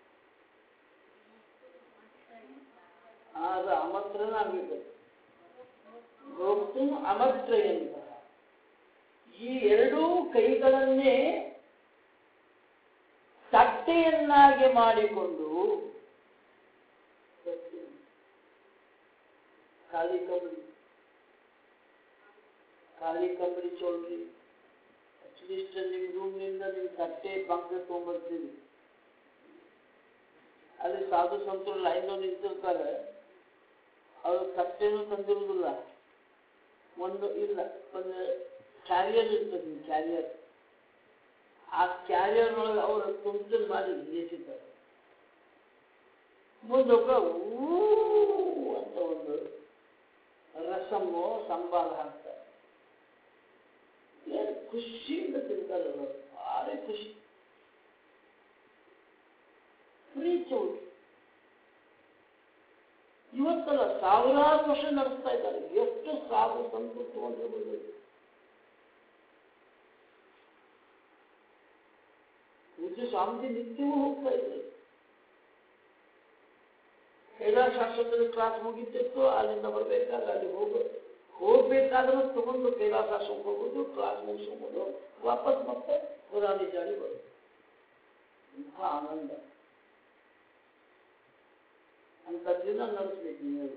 Speaker 1: ಅದು ಅಮತ್ರನ ಆಗಬೇಕು ಭೋಕ್ತು ಅಮತ್ರಯಂತಹ ಈ ಎರಡೂ ಕೈಗಳನ್ನೇ ತಟ್ಟೆಯನ್ನಾಗಿ ಮಾಡಿಕೊಂಡು ಖಾಲಿ ಕಂಬಳಿ ಖಾಲಿ ಕಂಬಳಿ ಚೌಲ್ಟ್ರಿ ಅಟ್ಲೀಸ್ಟ್ ನಿಮ್ಮ ರೂಮ್ನಿಂದ ನೀವು ತಟ್ಟೆ ಬಂಕ ತೊಗೊಂಬರ್ತೀವಿ ಅಲ್ಲಿ ಸಾಧು ಸಂತರು ಲೈನ್ ನಿಂತಿರ್ತಾರೆ ಅವರು ತಟ್ಟೆನೂ ತಂದಿರುವುದಿಲ್ಲ ಒಂದು ಇಲ್ಲ ಒಂದು ಕ್ಯಾರಿಯರ್ ಇರ್ತದೆ ಕ್ಯಾರಿಯರ್ ಆ ಕ್ಯಾರಿಯರ್ ಒಳಗೆ ಅವರು ತುಂಬಿಲ್ ಮಾಡಿ ನಿಲ್ಲಿಸಿದ್ದಾರೆ ಮುಂದೊಬ್ಬ ಊ ಅಂತ ಒಂದು ರಸಮ್ಮು ಸಂಬಾರ ಹಾಕ್ತಾರೆ ಏನು ಖುಷಿಯಿಂದ ತಿಂತಾರೆ ಅವರು ಭಾರಿ ಖುಷಿ ಫ್ರೀ ಚೌಟ್ ಇವತ್ತಲ್ಲ ಸಾವಿರಾರು ವರ್ಷ ನಡೆಸ್ತಾ ಇದ್ದಾರೆ ಎಷ್ಟು ಸಾಧು ಸಂತು ತಗೊಂಡಿರ್ಬೋದು ಪೂಜ್ಯ ಸ್ವಾಮೀಜಿ ನಿತ್ಯವೂ ಹೋಗ್ತಾ ಇದ್ದಾರೆ ಕೈಲಾಸಾಶ್ರಮದಲ್ಲಿ ಕ್ಲಾಸ್ ಮುಗಿತಿತ್ತು ಅಲ್ಲಿಂದ ಬರಬೇಕಾದ್ರೆ ಅಲ್ಲಿ ಹೋಗೋದು ಹೋಗ್ಬೇಕಾದ್ರೂ ತಗೊಂಡು ಕೈಲಾಸಾಶ್ರಮಕ್ಕೆ ಹೋಗೋದು ಕ್ಲಾಸ್ ಮುಗಿಸ್ಕೊಂಡು ವಾಪಸ್ ಮತ್ತೆ ಪುರಾಣಿ ಜಾಡಿ ಬರೋದು ಇಂಥ ಆನಂದ ಅಂತ ಜೀವನ ನಡೆಸ್ಬೇಕು ನೀವು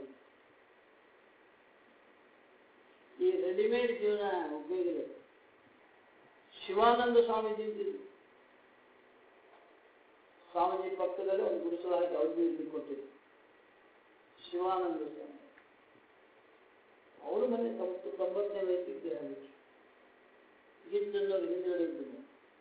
Speaker 1: ಈ ರೆಡಿಮೇಡ್ ಜೀವನ ಉಪಯೋಗ ಇಲ್ಲ ಶಿವಾನಂದ ಸ್ವಾಮೀಜಿ ಅಂತಿದ್ರು ಸ್ವಾಮೀಜಿ ಪಕ್ಕದಲ್ಲಿ ಒಂದು ಗುಡಿಸಲು ಹಾಕಿ ಅವ್ರಿಗೂ ಇಲ್ಲಿ ಕೊಟ್ಟಿದ್ರು ಶಿವಾನಂದ ಸ್ವಾಮಿ ಅವರು ಮನೆ ತೊಂಬತ್ತು ತೊಂಬತ್ತನೇ ವಯಸ್ಸಿಗೆ ಹಾಗೆ ಗೀತನ್ನೋರು ಹಿಂದುಗಡೆ ಇದ್ರು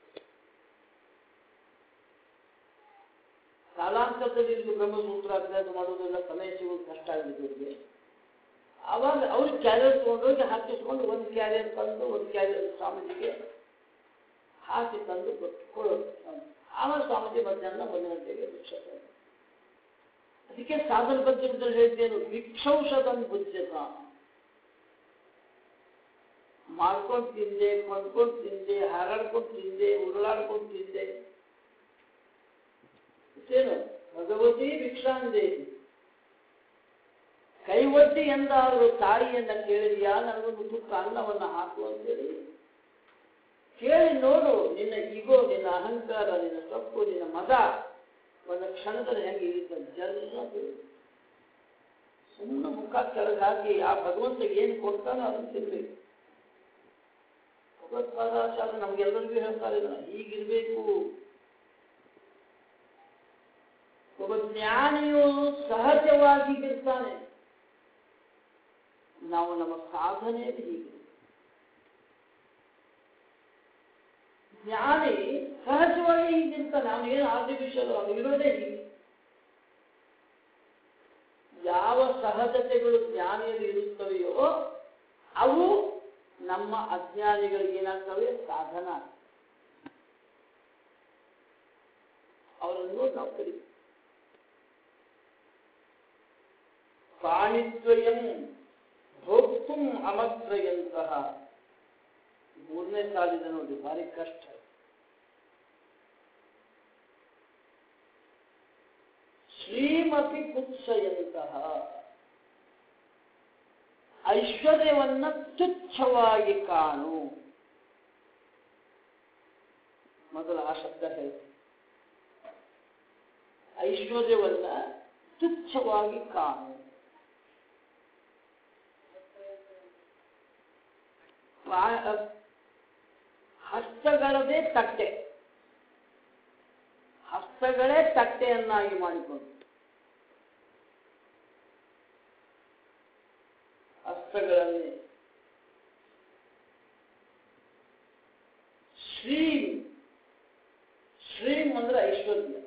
Speaker 1: ಕಾಲಾಂತರದಲ್ಲಿ ಇಲ್ಲಿ ಬ್ರಹ್ಮಸೂತ್ರ ಅಭ್ಯಾಸ ಮಾಡೋದೆಲ್ಲ ಸಮಯ ಸಿಗೋದು ಕಷ್ಟ ಆಗಿದೆ ಅವ್ರಿಗೆ ಆವಾಗ ಅವ್ರು ಕ್ಯಾರಿಯರ್ ತೊಗೊಂಡೋಗಿ ಹಾಕಿಸ್ಕೊಂಡು ಒಂದು ಕ್ಯಾರಿಯರ್ ತಂದು ಒಂದು ಕ್ಯಾರಿಯರ್ ಸ್ವಾಮೀಜಿಗೆ ಹಾಕಿ ತಂದು ಕೊಟ್ಟು ಕೊಡೋದು ಆವಾಗ ಸ್ವಾಮೀಜಿ ಮಧ್ಯಾಹ್ನ ಒಂದು ಗಂಟೆಗೆ ಭಿಕ್ಷೆ ತಂದು ಅದಕ್ಕೆ ಸಾಧನ ಪದ್ಧತಿಯಲ್ಲಿ ಹೇಳ್ತೇನು ಭಿಕ್ಷೌಷಧಂ ಬುದ್ಧತ ಮಾಡ್ಕೊಂಡು ತಿಂದೆ ಕೊಂಡ್ಕೊಂಡು ತಿಂದೆ ಹಾರಾಡ್ಕೊಂಡು ತಿಂದೆ ಉರುಳಾಡ್ಕೊಂಡು ತಿಂದೆ ಏನು ಭಗವತಿ ಭಿಕ್ಷಾಂದೆ ಕೈ ಒಡ್ಡಿ ಎಂದಾದರೂ ತಾಯಿಯನ್ನ ಕೇಳಿದ್ಯಾ ನನಗೊಂದು ತುತ್ತ ಅನ್ನವನ್ನ ಹಾಕು ಅಂತೇಳಿ ಕೇಳಿ ನೋಡು ನಿನ್ನ ಈಗೋ ನಿನ್ನ ಅಹಂಕಾರ ನಿನ್ನ ತಪ್ಪು ನಿನ್ನ ಮದ ಒಂದು ಕ್ಷಣದಲ್ಲಿ ಹೆಂಗೆ ಇರುತ್ತೆ ಜನ ಸುಮ್ಮನೆ ಮುಖ ಕೆಳಗೆ ಹಾಕಿ ಆ ಭಗವಂತ ಏನು ಕೊಡ್ತಾನೋ ಅದನ್ನು ತಿನ್ಬೇಕು ಭಗವತ್ಪಾದಾಚಾರ್ಯ ನಮ್ಗೆಲ್ಲರಿಗೂ ಹೇಳ್ತಾರೆ ಇದನ್ನ ಹೀಗಿರ್ಬೇಕು ಒಬ್ಬ ಜ್ಞಾನಿಯು ಸಹಜವಾಗಿ ಹೀಗಿರ್ತಾನೆ ನಾವು ನಮ್ಮ ಸಾಧನೆಯಲ್ಲಿ ಹೀಗೆ ಜ್ಞಾನಿ ಸಹಜವಾಗಿ ಹೀಗಿರ್ತಾನೆ ಅವನೇನು ಆರ್ಟಿಫಿಷಿಯಲ್ ಅವನಿರೋದೇ ಹೀಗೆ ಯಾವ ಸಹಜತೆಗಳು ಜ್ಞಾನಿಯಲ್ಲಿ ಇರುತ್ತವೆಯೋ ಅವು ನಮ್ಮ ಅಜ್ಞಾನಿಗಳಿಗೆ ಏನಾಗ್ತವೆ ಸಾಧನ ಅವರನ್ನು ನಾವು ಕಲಿ ಪ್ರಾಣಿದ್ವಯಂ ಭೋಕ್ತು ಅಮಗ್ರಯಂತಹ ಮೂರನೇ ಸಾಲಿದೆ ನೋಡಿ ಭಾರಿ ಕಷ್ಟ ಶ್ರೀಮತಿ ಕುತ್ಸಯಂತಹ ಐಶ್ವರ್ಯವನ್ನ ತುಚ್ಛವಾಗಿ ಕಾಣು ಮೊದಲು ಆ ಶಬ್ದ ಹೇಳ್ತೀನಿ ಐಶ್ವರ್ಯವನ್ನ ತುಚ್ಛವಾಗಿ ಕಾಣು ಪ್ರಾ- ಹಸ್ತಗಳದೇ ತಟ್ಟೆ ಹಸ್ತಗಳೇ ತಟ್ಟೆಯನ್ನಾಗಿ ಮಾಡಿಕೊಂಡು ಹಸ್ತಗಳನ್ನೇ ಶ್ರೀಂ ಶ್ರೀಂ ಅಂದ್ರೆ ಐಶ್ವರ್ಯ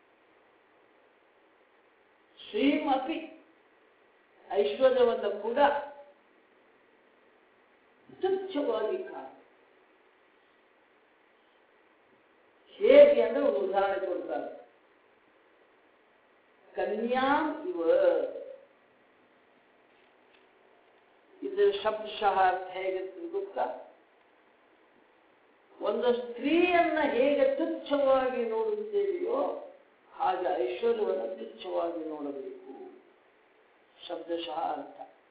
Speaker 1: ಶ್ರೀಂ ಅಪಿ ಐಶ್ವರ್ಯವನ್ನು ಕೂಡ ತುಚ್ಛವಾಗಿ ಕಾಣ ಹೇಗೆ ಅಂದ್ರೆ ಒಂದು ಉದಾಹರಣೆ ಕೊಡ್ತಾರೆ ಕನ್ಯಾಂ ಇವ ಇದರ ಶಬ್ದಶಃ ಅರ್ಥ ಹೇಗಿರ್ತದೆ ಗೊತ್ತಾ ಒಂದು ಸ್ತ್ರೀಯನ್ನ ಹೇಗೆ ತುಚ್ಛವಾಗಿ ನೋಡುತ್ತೇವೆಯೋ ಹಾಗೆ ಐಶ್ವರ್ಯವನ್ನು ತುಚ್ಛವಾಗಿ ನೋಡಬೇಕು ಶಬ್ದಶಃ ಅರ್ಥ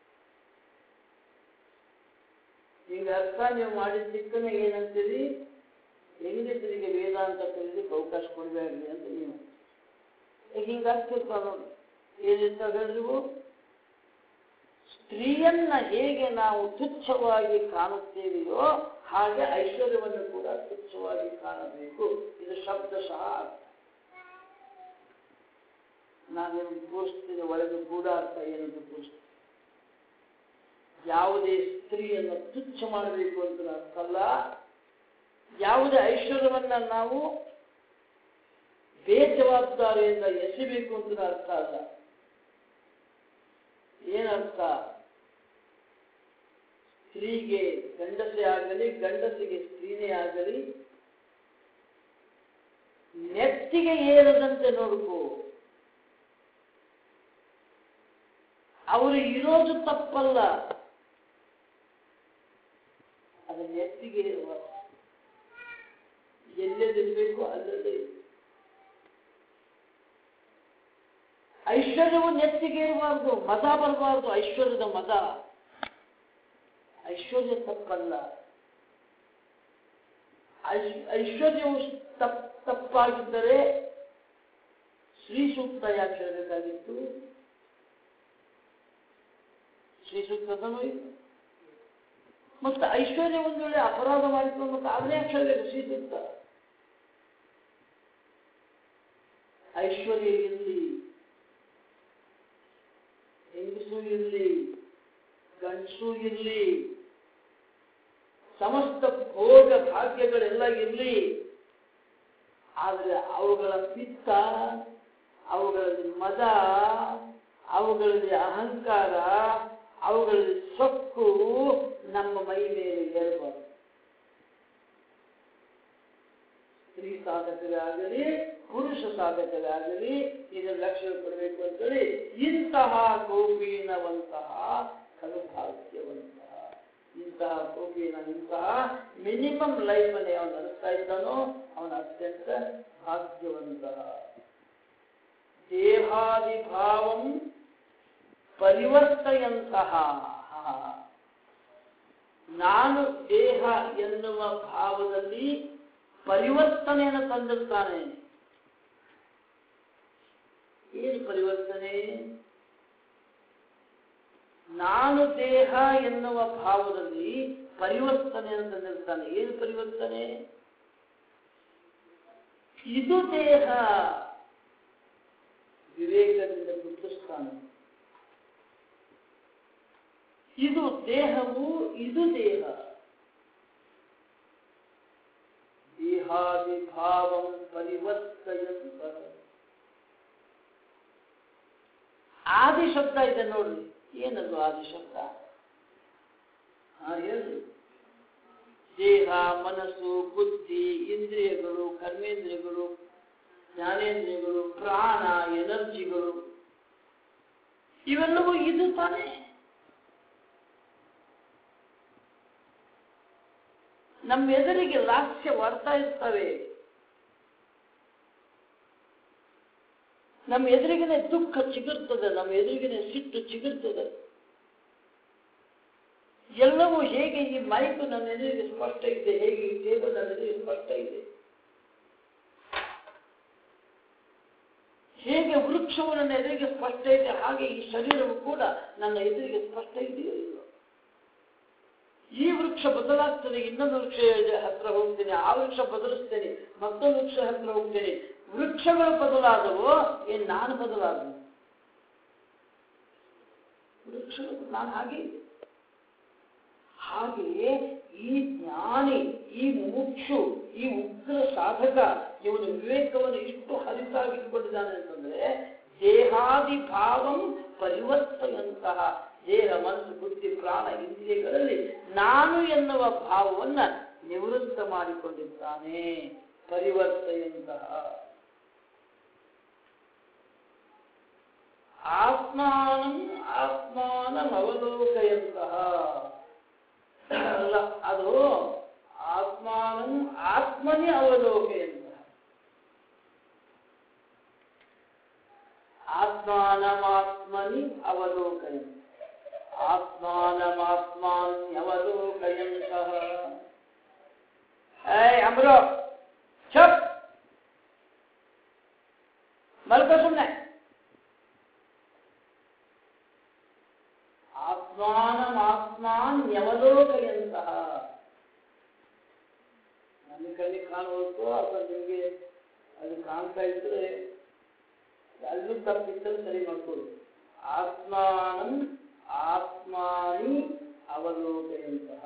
Speaker 1: ಈಗ ಅರ್ಥ ನೀವು ಮಾಡಿದ್ದಕ್ಕನೇ ಏನಂತೀರಿ ಹೆಂಗಸರಿಗೆ ವೇದಾಂತ ಕಲಿಲಿಕ್ಕೆ ಅವಕಾಶ ಕೊಡಬೇಡ್ರಿ ಅಂತ ನೀವು ಈಗ ಹಿಂಗೆ ಅರ್ಥ ಇರ್ತಾವ ನೋಡಿ ಏನಿರ್ತಾವ ಹೇಳ್ರಿ ಇವು? ಸ್ತ್ರೀಯನ್ನ ಹೇಗೆ ನಾವು ತುಚ್ಛವಾಗಿ ಕಾಣುತ್ತೇವೆಯೋ ಹಾಗೆ ಐಶ್ವರ್ಯವನ್ನು ಕೂಡ ತುಚ್ಛವಾಗಿ ಕಾಣಬೇಕು ಇದು ಶಬ್ದಶಃ ಅರ್ಥ ನಾನು ನಿಮ್ಗೆ ತೋರಿಸ್ತೀನಿ ಒಳಗೆ ಗೂಢ ಅರ್ಥ ಏನಂತ ತೋರಿಸ್ತೀನಿ ಯಾವುದೇ ಸ್ತ್ರೀಯನ್ನು ತುಚ್ಛ ಮಾಡಬೇಕು ಅಂತ ಅರ್ಥ ಅಲ್ಲ ಯಾವುದೇ ಐಶ್ವರ್ಯವನ್ನ ನಾವು ಬೇಜವಾಬ್ದಾರಿಯಿಂದ ಎಸಿಬೇಕು ಅಂತ ಅರ್ಥ ಅಲ್ಲ ಏನರ್ಥ ಸ್ತ್ರೀಗೆ ಗಂಡಸೇ ಆಗಲಿ ಗಂಡಸಿಗೆ ಸ್ತ್ರೀನೇ ಆಗಲಿ ನೆತ್ತಿಗೆ ಏರದಂತೆ ನೋಡ್ಕೋ ಅವರು ಇರೋದು ತಪ್ಪಲ್ಲ ಅದು ನೆತ್ತಿಗೆ ಇರುವ ಎಲ್ಲೆದಿರ್ಬೇಕು ಅಲ್ಲದೆ ಐಶ್ವರ್ಯವು ನೆತ್ತಿಗೆ ಇರಬಾರ್ದು ಮದ ಬರಬಾರ್ದು ಐಶ್ವರ್ಯದ ಮದ ಐಶ್ವರ್ಯ ತಪ್ಪಲ್ಲ ಐಶ್- ಐಶ್ವರ್ಯವು ತಪ್ ತಪ್ಪಾಗಿದ್ದರೆ ಶ್ರೀ ಸೂಕ್ತ ಯಾಕೆ ಹೇಳಬೇಕಾಗಿತ್ತು ಶ್ರೀ ಸೂಕ್ತದನೂ ಇಲ್ಲ ಮತ್ತು ಐಶ್ವರ್ಯ ಒಂದು ವೇಳೆ ಅಪರಾಧ ಮಾಡಿಕೊಂಡು ಮತ್ತು ಅದನ್ನೇ ಯಾಕೆ ಹೇಳಬೇಕು ಶ್ರೀ ಸೂಕ್ತ ಐಶ್ವರ್ಯ ಇರಲಿ ಹೆಂಗಸು ಇರಲಿ ಗಂಡಸು ಇರಲಿ ಸಮಸ್ತ ಭೋಗ ಭಾಗ್ಯಗಳೆಲ್ಲ ಇರಲಿ ಆದರೆ ಅವುಗಳ ಪಿತ್ತ ಅವುಗಳಲ್ಲಿ ಮದ ಅವುಗಳಲ್ಲಿ ಅಹಂಕಾರ ಅವುಗಳಲ್ಲಿ ಸೊಕ್ಕು ನಮ್ಮ ಮೈ ಮೇಲೆ ಏರಬಾರದು ಸ್ತ್ರೀ ಸಾಧಕರಾಗಲಿ ಪುರುಷ ಸಾಧಕರಾಗಲಿ ಇದನ್ನು ಲಕ್ಷ್ಯ ಕೊಡಬೇಕು ಅಂತೇಳಿ ಇಂತಹ ಗೋಪೀನವಂತಹ ಖಲು ಭಾಗ್ಯವಂತಹ ಇಂತಹ ಗೋಪೀನ ಇಂತಹ ಮಿನಿಮಮ್ ಲೈಫಲ್ಲಿ ಅವನು ನಡೆಸ್ತಾ ಇದ್ದಾನೋ ಅವನ ಅತ್ಯಂತ ಭಾಗ್ಯವಂತಹ ದೇಹಾದಿಭಾವಂ ಪರಿವರ್ತಯಂತಹ ನಾನು ದೇಹ ಎನ್ನುವ ಭಾವದಲ್ಲಿ ಪರಿವರ್ತನೆಯನ್ನು ತಂದಿರ್ತಾನೆ ಏನು ಪರಿವರ್ತನೆ ನಾನು ದೇಹ ಎನ್ನುವ ಭಾವದಲ್ಲಿ ಪರಿವರ್ತನೆಯನ್ನು ತಂದಿರ್ತಾನೆ ಏನು ಪರಿವರ್ತನೆ ಇದು ದೇಹ ವಿವೇಕದಿಂದ ಗುರುತಿಸ್ತಾನೆ ಇದು ದೇಹವು ಇದು ದೇಹ ದೇಹಾದಿಭಾವಂ ಪರಿವರ್ತಯಂತ ಆದಿ ಶಬ್ದ ಇದೆ ನೋಡ್ರಿ ಏನದು ಆದಿ ಶಬ್ದ ಹಾ ಹೇಳಿ ದೇಹ ಮನಸ್ಸು ಬುದ್ಧಿ ಇಂದ್ರಿಯಗಳು ಕರ್ಮೇಂದ್ರಿಯಗಳು ಜ್ಞಾನೇಂದ್ರಿಯಗಳು ಪ್ರಾಣ ಎನರ್ಜಿಗಳು ಇವೆಲ್ಲವೂ ಇದು ತಾನೇ ನಮ್ಮ ಎದುರಿಗೆ ಲಾಸ್ಯ ಬರ್ತಾ ಇರ್ತವೆ ನಮ್ಮ ಎದುರಿಗಿನ ದುಃಖ ಚಿಗುರ್ತದೆ ನಮ್ಮ ಎದುರಿಗಿನ ಸಿಟ್ಟು ಚಿಗುರ್ತದೆ ಎಲ್ಲವೂ ಹೇಗೆ ಈ ಮೈಕು ನನ್ನ ಎದುರಿಗೆ ಸ್ಪಷ್ಟ ಇದೆ ಹೇಗೆ ಈ ಟೇಬಲ್ ನನ್ನ ಎದುರಿಗೆ ಸ್ಪಷ್ಟ ಇದೆ ಹೇಗೆ ವೃಕ್ಷವು ನನ್ನ ಎದುರಿಗೆ ಸ್ಪಷ್ಟ ಇದೆ ಹಾಗೆ ಈ ಶರೀರವು ಕೂಡ ನನ್ನ ಎದುರಿಗೆ ಸ್ಪಷ್ಟ ಇದೆಯೋ ಇಲ್ಲೋ ಈ ವೃಕ್ಷ ಬದಲಾಗ್ತದೆ ಇನ್ನೊಂದು ವೃಕ್ಷ ಹತ್ರ ಹೋಗ್ತೇನೆ ಆ ವೃಕ್ಷ ಬದಲಿಸ್ತೇನೆ ಮತ್ತೊಂದು ವೃಕ್ಷ ಹತ್ರ ಹೋಗ್ತೇನೆ ವೃಕ್ಷಗಳು ಬದಲಾದವು ಏನ್ ನಾನು ಬದಲಾದ ವೃಕ್ಷಗಳು ನಾನು ಹಾಗೆ ಇದೆ ಹಾಗೆಯೇ ಈ ಜ್ಞಾನಿ ಈ ಮುಕ್ಷು ಈ ಉಗ್ರ ಸಾಧಕ ಇವನು ವಿವೇಕವನ್ನು ಇಷ್ಟು ಹರಿತಾಗಿಟ್ಕೊಂಡಿದ್ದಾನೆ ಅಂತಂದ್ರೆ ದೇಹಾದಿ ಭಾವಂ ಪರಿವರ್ತನೆಯಂತಹ ದೇಹ ಮನಸ್ಸು ಬುದ್ಧಿ ಪ್ರಾಣ ಇಂದ್ರಿಯಗಳಲ್ಲಿ ನಾನು ಎನ್ನುವ ಭಾವವನ್ನ ನಿವೃತ್ತ ಮಾಡಿಕೊಂಡಿದ್ದಾನೆ ಪರಿವರ್ತನೆಯಂತಹ ಆತ್ಮಾನಂ ಆತ್ಮಾನಂ ಅವಲೋಕಯಂತಹ ಅಲ್ಲ ಅದು ಆತ್ಮಾನಂ ಆತ್ಮನೇ ಅವಲೋಕಯಂತಹ ಆತ್ಮಾನಮಾತ್ಮನಿ ಅವಲೋಕಯಂತ ಆತ್ಮಾನಮಾತ್ಮಾನ್ಯವಲೋಕಯಂತಹ ಏಯ್ ಅಮ್ರೋ ಚಪ್ ಮಲ್ಕ ಸುಮ್ಮನೆ ಆತ್ಮಾನಮಾತ್ಮಾನ್ಯವಲೋಕಯಂತಹ ನನ್ನ ಕಣ್ಣಿಗೆ ಕಾಣಬೇಕು ಅಥವಾ ನಿಮಗೆ ಅದು ಕಾಣ್ತಾ ಇದ್ರೆ ಅಲ್ಲೂ ತಪ್ಪಿದ್ದರೆ ಸರಿ ಮಾಡ್ಕೊಳ್ಳಿ ಆತ್ಮಾನಂ ಆತ್ಮಾನಿ ಅವಲೋಕಯಂತಹ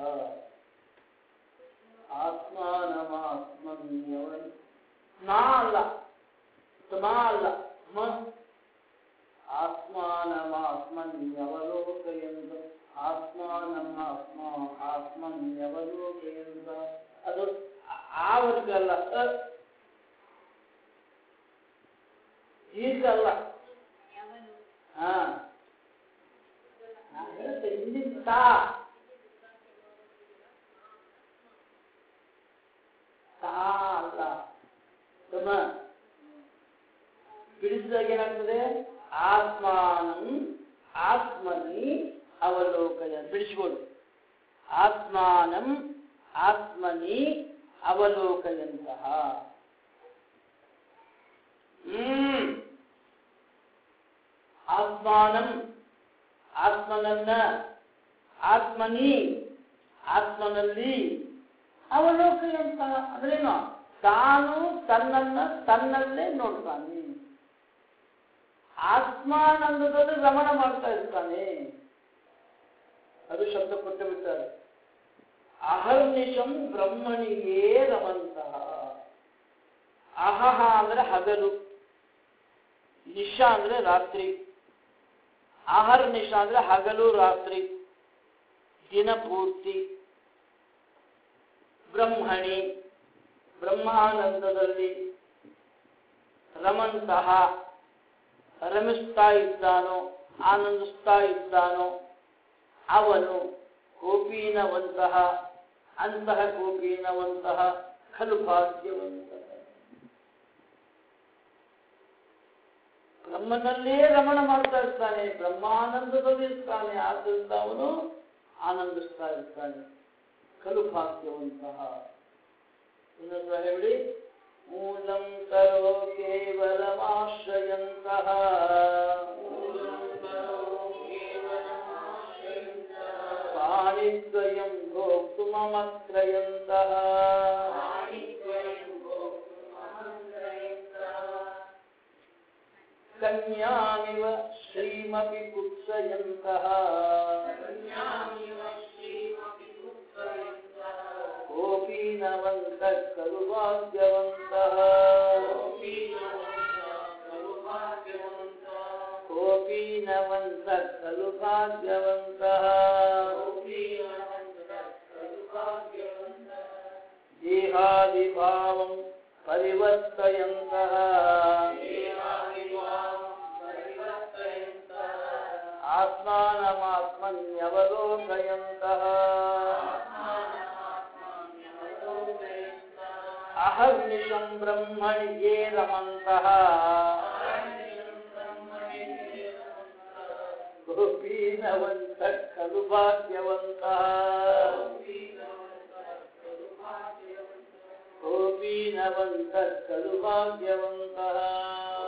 Speaker 1: ಆತ್ಮಾನಮಾತ್ಮನ್ಯವ ನಾ ಅಲ್ಲ ನಾ ಅಲ್ಲ ಮ ಆತ್ಮಾನಮಾತ್ಮನ್ಯವಲೋಕಯಂತ ಆತ್ಮಾನಮಾತ್ಮ ಆತ್ಮನ್ಯವಲೋಕಯಂತ ಅದು ಆ- ಆ ವರ್ಗ ಅಲ್ಲ ಅ. ಈಗ ಅಲ್ಲ ಹಾ ನಾ ಹೇಳ್ತೆ ಹಿಂದಿನ ತಾ ತಾ ಅಲ್ಲ ತಮ್ಮ ಬಿಡಿಸಿದಾಗ ಏನಾಗ್ತದೆ ಆತ್ಮಾನಂ ಆತ್ಮನಿ ಅವಲೋಕಯ ಬಿಡಿಸಿಕೊಡು ಆತ್ಮಾನಂ ಆತ್ಮನಿ ಅವಲೋಕಯಂತಹ ಹ್ಮ್ ಆತ್ಮಾನಂ ಆತ್ಮನನ್ನ ಆತ್ಮನಿ ಆತ್ಮನಲ್ಲಿ ಅವಲೋಕಯಂತ ಅಂದ್ರೇನು ತಾನು ತನ್ನನ್ನ ತನ್ನಲ್ಲೇ ನೋಡ್ತಾನೆ ಆತ್ಮಾನಂದದಲ್ಲಿ ರಮಣ ಮಾಡ್ತಾ ಇರ್ತಾನೆ ಅದು ಶಬ್ದ ಕೊಟ್ಟು ಬಿಡ್ತಾರೆ ಅಹರ್ನಿಶಂ ಬ್ರಹ್ಮಣಿಯೇ ರಮಂತಹ ಅಹಹ ಅಂದ್ರೆ ಹಗಲು ನಿಶಾ ಅಂದ್ರೆ ರಾತ್ರಿ ಆಹಾರ ನಿಶಾ ಅಂದ್ರೆ ಹಗಲು ರಾತ್ರಿ ದಿನ ಪೂರ್ತಿ ಬ್ರಹ್ಮಣಿ ಬ್ರಹ್ಮಾನಂದದಲ್ಲಿ ರಮಂತಹ ರಮಿಸ್ತಾ ಇದ್ದಾನೋ ಆನಂದಿಸ್ತಾ ಇದ್ದಾನೋ ಅವನು ಕೋಪೀನವಂತಹ ಅಂತಹ ಕೋಪೀನವಂತಹ ಖಲು ಭಾಗ್ಯವಂತಹ ಬ್ರಹ್ಮನಲ್ಲೇ ರಮಣ ಮಾಡ್ತಾ ಇರ್ತಾನೆ ಬ್ರಹ್ಮಾನಂದದಲ್ಲಿ ಇರ್ತಾನೆ ಆದ್ದರಿಂದ ಅವನು ಆನಂದಿಸ್ತಾ ಇರ್ತಾನೆ ಖಲು ಭಾಗ್ಯವಂತಹ ಇನ್ನೊಂದು ಹೇಳಿ ಮೂಲಂ ಕರೋ ಕೇವಲಮಾಶ್ರಯಂತಹ ಪಾಣಿದ್ವಯಂ ಭೋಕ್ತುಮಮಕ್ರಯಂತಹ ಕನ್ಯಾಮಿವ ಶ್ರೀಮಪಿ ಕುತ್ಸಯಂತಹ ಕೋಪಿ ನವಂತ ಖಲು ಭಾಗ್ಯವಂತಃ ಕೋಪಿ ನವಂತ ಖಲು ಭಾಗ್ಯವಂತಃ ದೇಹಾದಿಭಾವಂ ಪರಿವರ್ತಯಂತಃ ಆತ್ಮಾನಮಾತ್ಮನ್ಯವಲೋಕಯಂತಃ ಅಹರ್ನಿಶಂ ಬ್ರಹ್ಮಣಿ ಯೇ ರಮಂತಃ ಗೋಪೀನವಂತ ಖಲು ಭಾಗ್ಯವಂತಃ ಗೋಪೀನವಂತ ಖಲು ಭಾಗ್ಯವಂತಃ